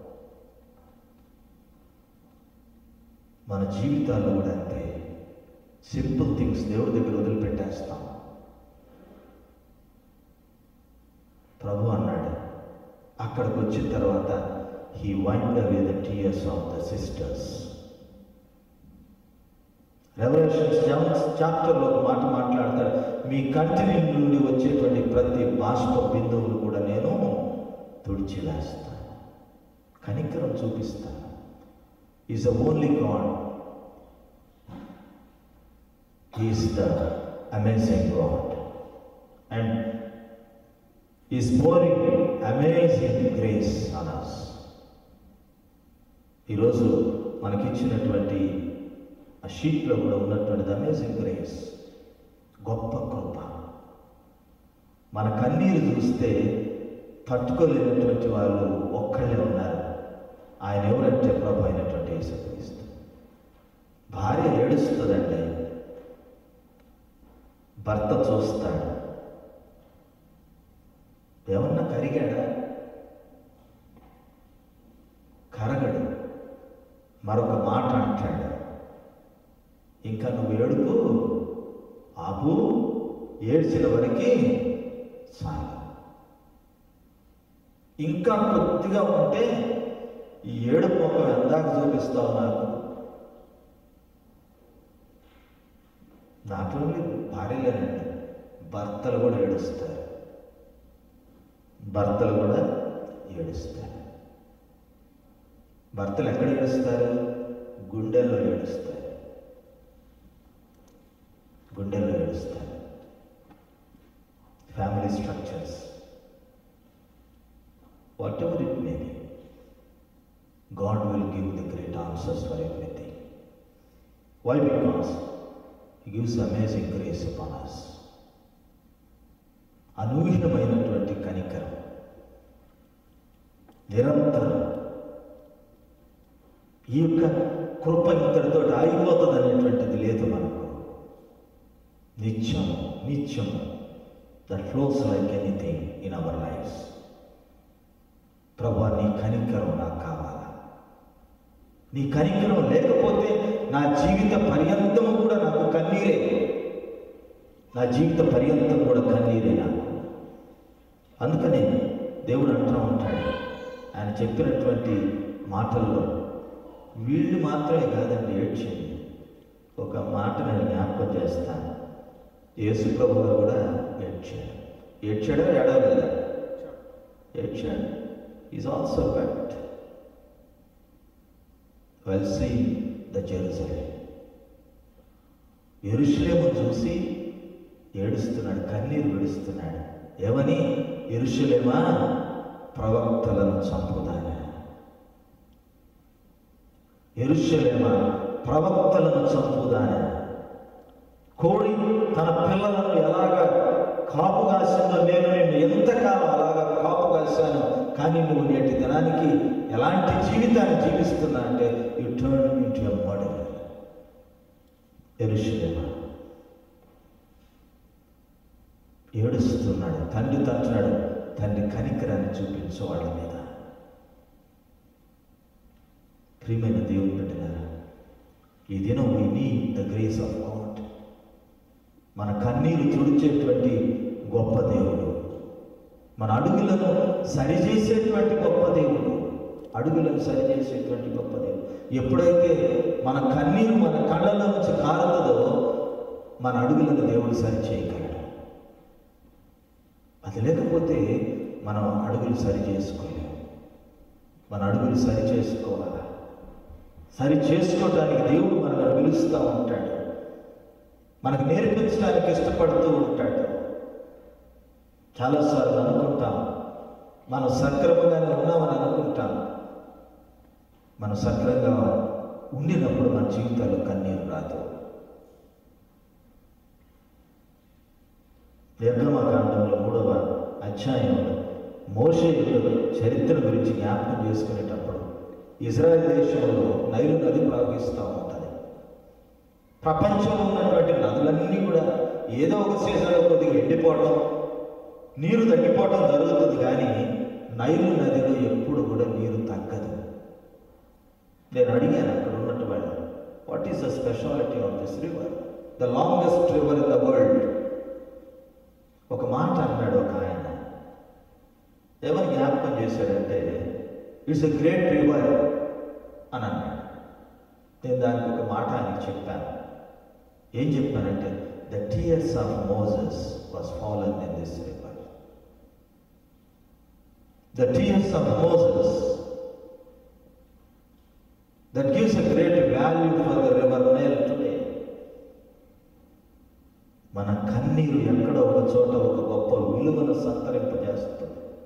మన జీవితాల్లో కూడా అంతే సింపుల్ థింగ్స్ దేవుడి దగ్గర వదిలిపెట్టేస్తాం ప్రభు అన్నాడు అక్కడికి వచ్చిన తర్వాత he wind away the tears of the sisters Revelations చాప్టర్లో ఒక మాట మాట్లాడతాడు మీ కంటి నుండి వచ్చేటువంటి ప్రతి బాష్ప బిందువులు కూడా నేను తుడిచివేస్తాను కనికరం చూపిస్తాను is the only God is the amazing God and is pouring amazing grace on us ఈరోజు మనకిచ్చినటువంటి ఆ షీట్లో కూడా ఉన్నటువంటిది అమేజింగ్ గ్రేస్ గొప్ప కృప మన కన్నీరు చూస్తే తట్టుకోలేనటువంటి వాళ్ళు ఒక్కళ్ళే ఉన్నారు ఆయన ఎవరంటే ప్రభు అయినటువంటి యేసుక్రీస్తు భార్య ఏడుస్తుందండి భర్త చూస్తాడు ఏమన్నా కరిగాడా కరగడు మరొక మాట అంటాడు ఇంకా నువ్వు ఏడుపు ఆపు ఏడ్చిన వరకు చాలు ఇంకా కొద్దిగా ఉంటే ఈ ఏడు ముఖం ఎందాక చూపిస్తావు నాకు నాట్ ఓన్లీ భార్యలేనండి భర్తలు కూడా ఏడుస్తారు భర్తలు కూడా ఏడుస్తారు భర్తలు ఎక్కడ ఏడుస్తారు గుండెల్లో ఏడుస్తారు గుండెల్లో ఏడుస్తారు family structures whatever it may be God will give the great answers for everything why because he gives amazing grace upon us అనూహ్యమైనటువంటి కనికరం నిరంతరం ఈ యొక్క కృప ఇంతటితో ఆగిపోతుంది అనేటువంటిది లేదు మనకు నిత్యం నిత్యం that flows like anything in our lifes ప్రభా నీ కనికరం నాకు కావాలా నీ కనికరం లేకపోతే నా జీవిత పర్యంతము కూడా నాకు కన్నీరే నా జీవిత పర్యంతం కూడా కన్నీరే నాకు అందుకనే దేవుడు అంటూ ఉంటాడు ఆయన చెప్పినటువంటి మాటల్లో వీళ్ళు మాత్రమే కాదండి ఏడ్చింది ఒక మాట నేను జ్ఞాపకం చేస్తాను యేసు ప్రభు గారు కూడా ఏడ్చాడు ఏడ్చాడా ఏడవలేదా ఏడ్చాడు is also wept well see the Jerusalem ఎరుషులేము చూసి ఏడుస్తున్నాడు కన్నీరు విడుస్తున్నాడు ఏమని ఎరుషులేమా ప్రవక్తలను చంపుదానా ఎరుషలేమా ప్రవక్తలను చంపుదానా కోడి తన పిల్లలను ఎలాగ కాపు కాసిందో నేను నిన్ను ఎంతకాలం అలాగా కాపు కాశాను కానీ నువ్వు నేటి దినానికి ఎలాంటి జీవితాన్ని జీవిస్తున్నా అంటే you turn into a model ఎరుషలేమా ఏడుస్తున్నాడు తండ్రి తట్టున్నాడు తండ్రి కనికరాన్ని చూపించు వాళ్ళ మీద ప్రియమైన దేవుడు పెట్టినారా ఈ దినం we need the grace of God మన కన్నీరు తుడిచేటువంటి గొప్ప దేవుడు మన అడుగులను సరిచేసేటువంటి గొప్ప దేవుడు అడుగులను సరిచేసేటువంటి గొప్ప దేవుడు ఎప్పుడైతే మన కన్నీరు మన కళ్ళలో నుంచి కారుతుందో మన అడుగులను దేవుడు సరిచేయగలడు అది లేకపోతే మనం అడుగులు సరి చేసుకోలేము మన అడుగులు సరి చేసుకోవాలా సరి చేసుకోవడానికి దేవుడు మనల్ని పిలుస్తూ ఉంటాడు మనకు నేర్పించడానికి ఇష్టపడుతూ ఉంటాడు చాలాసార్లు అనుకుంటాం మనం సక్రమంగానే ఉన్నామని అనుకుంటాం మనం సక్రంగా ఉండినప్పుడు మన జీవితాల్లో కన్నీరు రాదు నిర్గమకాండంలో మూడవ అధ్యాయంలో మోషే యొక్క చరిత్ర గురించి జ్ఞాపకం చేసుకునేటప్పుడు ఇజ్రాయెల్ దేశంలో నైలు నది ప్రవహిస్తూ ఉంటుంది ప్రపంచంలో ఉన్నటువంటి నదులన్నీ కూడా ఏదో ఒక సీజన్లో కొద్దిగా ఎండిపోవటం నీరు తగ్గిపోవటం జరుగుతుంది కానీ నైలు నదిలో ఎప్పుడు కూడా నీరు తగ్గదు నేను అడిగాను అక్కడ ఉన్నట్టు వాళ్ళు what is the speciality of this river the longest river in the world ఒక మాట అన్నాడు ఒక ఆయన ఎవరు జ్ఞాపకం చేశాడంటే ఇట్స్ ఎ గ్రేట్ రివర్ అని అన్నాడు నేను దానికి ఒక మాట ఆయనకి చెప్పాను ఏం చెప్పానంటే the tears of Moses was fallen in this river the tears of Moses that gives a great value for the river Nile today మన కన్నీరు ఎక్కడో ఒక చోట ఒక గొప్ప విలువను సంతరింపజేస్తుంది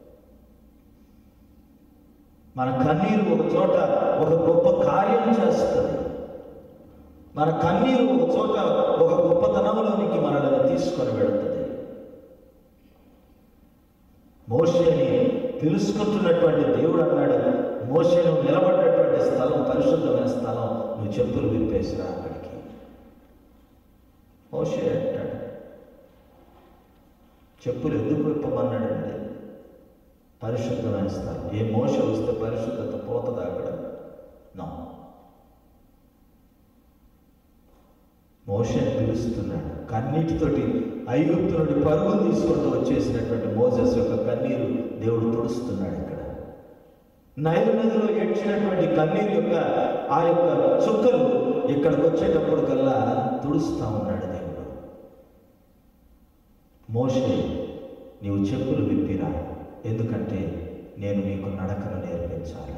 మన కన్నీరు ఒక చోట ఒక గొప్ప కార్యం చేస్తుంది మన కన్నీరు ఒక చోట ఒక గొప్పతనంలోనికి మనల్ని తీసుకొని వెళుతుంది మోషేని తెలుసుకుంటున్నటువంటి దేవుడు అన్నాడు మోషేను నిలబడ్డటువంటి స్థలం పరిశుద్ధమైన స్థలం నువ్వు చెప్పులు విప్పేసిరా అక్కడికి మోషే అంటాడు చెప్పులు ఎందుకు విప్పమన్నాడండి పరిశుద్ధమైన స్థలం ఏ మోస వస్తే పరిశుద్ధత పోతుంది అక్కడ నా మోషన్ పిలుస్తున్నాడు కన్నీటితోటి ఐగుప్తు నుండి పరుగులు తీసుకుంటూ వచ్చేసినటువంటి మోసెస్ యొక్క కన్నీరు దేవుడు తుడుస్తున్నాడు ఇక్కడ నైలు నదిలో ఏడ్చినటువంటి కన్నీరు యొక్క ఆ యొక్క చుక్కలు ఇక్కడికి వచ్చేటప్పుడు కల్లా తుడుస్తా ఉన్నాడు దేవుడు మోషే నీవు చెప్పులు విప్పిరా ఎందుకంటే నేను నీకు నడకను నేర్పించాలా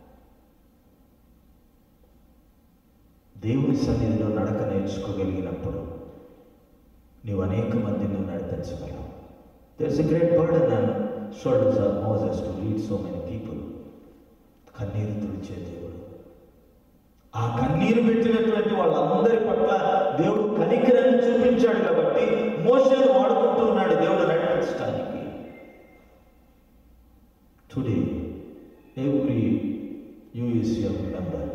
దేవుని సన్నిధిలో నడక నేర్చుకోగలిగినప్పుడు నీవు అనేక మందిని నువ్వు నడిపించగలవు there's a great burden and shoulders of Moses to lead so many people కన్నీరు తుడిచే దేవుడు ఆ కన్నీరు పెట్టినటువంటి వాళ్ళందరి పట్ల దేవుడు కనికరాన్ని చూపించాడు కాబట్టి మోషేను వాడుకుంటూ ఉన్నాడు దేవుడు నడిపించడానికి today every USM member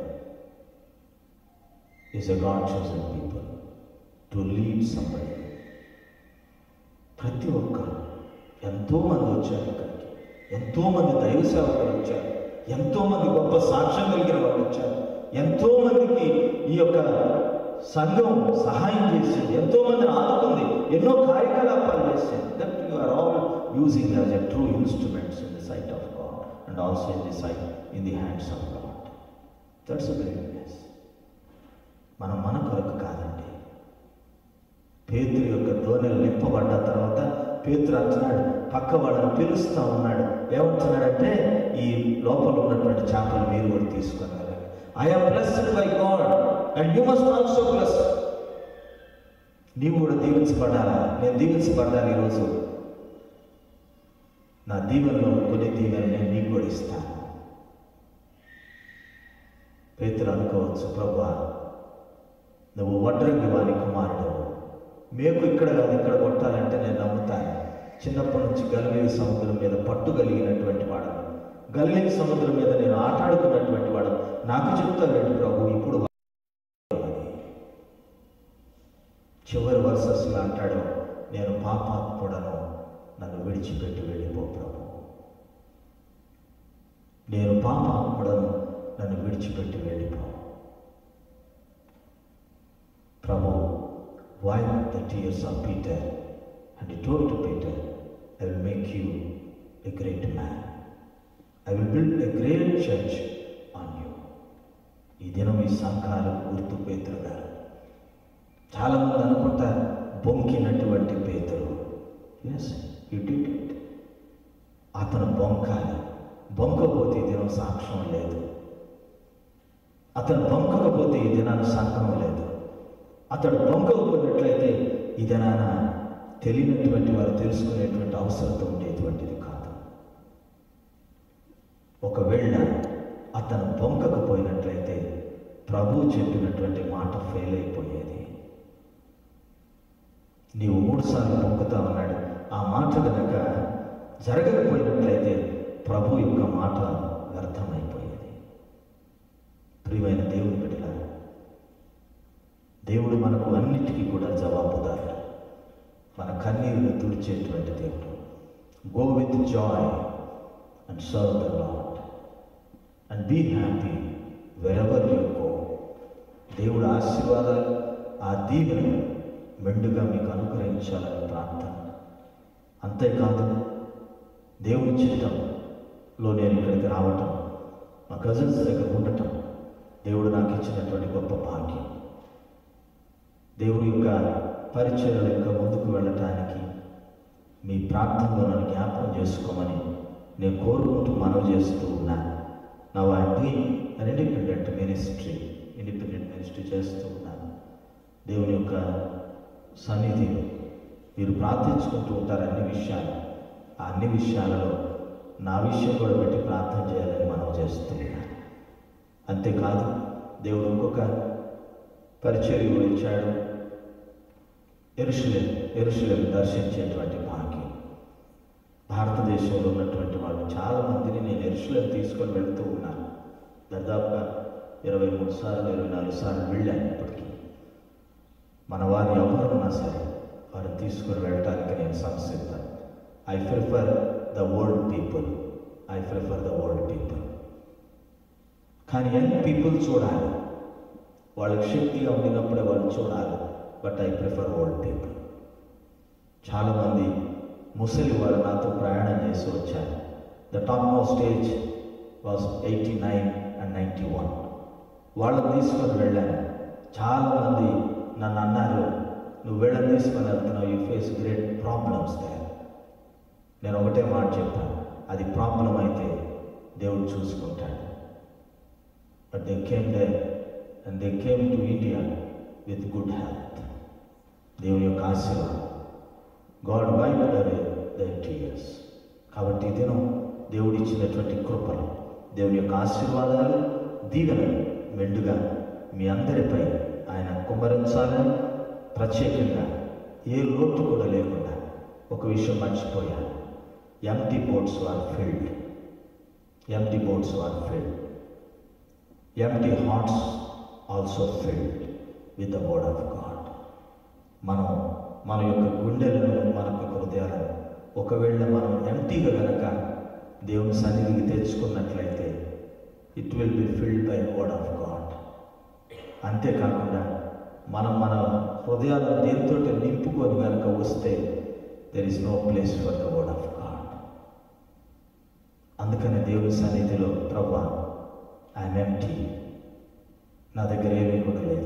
is a God chosen people to lead somebody ప్రతి ఒక్కరు ఎంతోమంది వచ్చారు ఇక్కడికి ఎంతోమంది దైవ సేవకులు వచ్చారు ఎంతోమంది గొప్ప సాక్ష్యం కలిగిన వాళ్ళు వచ్చారు ఎంతోమందికి ఈ యొక్క సంఘం సహాయం చేసింది ఎంతోమందిని ఆదుకుంది ఎన్నో కార్యకలాపాలు చేసింది that you are all using as a true instruments in the sight of God and also in the sight in the hands of God that's a greatness మనం మన కొరకు కాదండి పేతురు యొక్క దోణెలు నింపబడ్డ తర్వాత పేతురు అంటున్నాడు పక్క వాళ్ళని పిలుస్తూ ఉన్నాడు ఏమంటున్నాడంటే ఈ లోపల ఉన్నటువంటి చేపలు మీరు కూడా తీసుకున్నారు I'm blessed by God and you must also bless నీవు కూడా దీవించబడాలా నేను దీవించబడ్డాను ఈరోజు నా దీవెనలో కొన్ని దీవెన నేను నీకు కూడా ఇస్తాను పేతురు అనుకోవచ్చు ప్రభా నువ్వు వడ్రంగి వారి కుమారుడు మేకు ఇక్కడ కాదు ఇక్కడ కొట్టాలంటే నేను నమ్ముతాను చిన్నప్పటి నుంచి గలిలీ సముద్రం మీద పట్టు కలిగినటువంటి వాడు గలిలీ సముద్రం మీద నేను ఆటాడుకున్నటువంటి వాడు నాకు చెప్తావేంటి ప్రభు ఇప్పుడు చివరి వర్సస్లో అంటాడు నేను పాపాత్ముడను నన్ను విడిచిపెట్టి వెళ్ళిపో ప్రభు నేను పాపాత్ముడను నన్ను విడిచిపెట్టి వెళ్ళిపో ప్రభు wipe the tears of Peter and he told to Peter, I will make you a great man. I will build a great church on you. ఈ దినం ఈ సంఘాలు గుర్తు పేతురు గారు చాలామంది అనుకుంటారు బొంకినటువంటి పేతురు ఎస్ యు డిడ్ ఇట్ అతను బొంకాలి బొంకపోతే ఈ దినం సాక్ష్యం లేదు అతను బొంకకపోతే ఈ దినాన్ని సంఘం లేదు అతడు బొంకకపోయినట్లయితే ఈ దినాన తెలియనటువంటి వారు తెలుసుకునేటువంటి అవసరత ఉండేటువంటిది కాదు ఒకవేళ అతను బొంకకపోయినట్లయితే ప్రభు చెప్పినటువంటి మాట ఫెయిల్ అయిపోయేది నీవు మూడుసార్లు బొంకుతా ఉన్నాడు ఆ మాట కనుక జరగకపోయినట్లయితే ప్రభు యొక్క మాట వ్యర్థమైపోయేది ప్రియమైన దేవుని బిడ్డల దేవుడు మనకు అన్నిటికీ కూడా జవాబుదారు మన కన్నీరును తుడిచేటువంటి దేవుడు go with joy and serve the Lord and be happy wherever you go దేవుడు ఆశీర్వాదాలు ఆ దీవెన మెండుగా మీకు అనుగ్రహించాలని ప్రార్థన అంతేకాదు దేవుని చిత్తంలో నేను ఇక్కడికి రావటం మా కజిన్స్ దగ్గర ఉండటం దేవుడు నాకు ఇచ్చినటువంటి గొప్ప భాగ్యం దేవుడి యొక్క పరిచయాల యొక్క ముందుకు వెళ్ళటానికి మీ ప్రాంతంలో నన్ను జ్ఞాపకం చేసుకోమని నేను కోరుకుంటూ మనవి చేస్తూ ఉన్నాను నా వాటి an independent ministry independent ministry చేస్తూ ఉన్నాను దేవుని యొక్క సన్నిధిలో మీరు ప్రార్థించుకుంటూ ఉంటారు అన్ని విషయాలు ఆ అన్ని విషయాలలో నా విషయం కూడా పెట్టి ప్రార్థన చేయాలని మనం చేస్తూ ఉన్నాను అంతేకాదు దేవుడు ఇంకొక పరిచర్య కూడా ఇచ్చాడు ఎరుషులేం ఎరుషులేం దర్శించేటువంటి భాగ్యం భారతదేశంలో ఉన్నటువంటి వాళ్ళు చాలా మందిని నేను ఎరుషులేం తీసుకొని వెళ్తూ ఉన్నాను దాదాపుగా ఇరవై మూడు సార్లు ఇరవై నాలుగు సార్లు వెళ్ళాను ఇప్పటికీ మన వారు ఎవరున్నా సరే వారిని తీసుకొని వెళ్ళటానికి నేను సంసిద్ధాను I prefer the old people I prefer the old people కానీ యంగ్ పీపుల్ చూడాలి వాళ్ళకి శక్తిగా ఉండినప్పుడే వాళ్ళు చూడాలి but I prefer old people చాలామంది ముసలి వాళ్ళు నాతో ప్రయాణం చేసి వచ్చారు the top most age was eighty nine and ninety one వాళ్ళని తీసుకొని వెళ్ళాను చాలామంది నన్ను అన్నారు నువ్వు వీళ్ళని తీసుకొని వెళ్తున్నావు you face great problems they నేను ఒకటే మాట చెప్పాను అది ప్రాబ్లం అయితే దేవుడు చూసుకుంటాడు but they came they and they came to India with good health దేవుని యొక్క ఆశీర్వాదం God wipe away the tears కాబట్టి ఈ దినం దేవుడు ఇచ్చినటువంటి కృపలు దేవుని యొక్క ఆశీర్వాదాలు దీవెనలు మెండుగా మీ అందరిపై ఆయన కుమ్మరించాలని ప్రత్యేకంగా ఏ లోటు కూడా లేకుండా ఒక విషయం మర్చిపోయాను empty boats are filled empty boats are filled empty hearts also filled with the word of God మనం మన యొక్క గుండెలను మన యొక్క హృదయాలను ఒకవేళ మనం ఎంటీగా గనక దేవుని సన్నిధికి తెచ్చుకున్నట్లయితే it will be filled by word of God అంతేకాకుండా మనం మన హృదయాలను దేనితో నింపుకొని కనుక వస్తే there is no place for the word of God అందుకని దేవుని సన్నిధిలో ప్రభా ఐఎమ్ ఎంటీ నా దగ్గర ఏమీ కూడా లేదు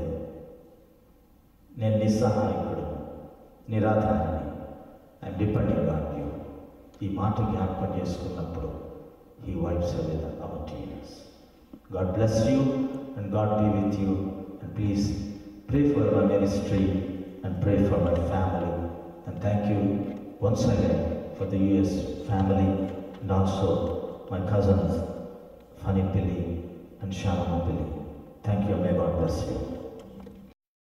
నేను నిస్సహాయకుడు నిరాధారణి ఐఎమ్ డిపెండింగ్ ఆన్ యూ ఈ మాట జ్ఞాపకం చేసుకున్నప్పుడు he wipes away our tears God bless you and God be with you and please pray for my ministry and pray for my family. And thank you once again for the US family and also my cousins Fanny Pili and Shannon Pili. Thank you. May God bless you.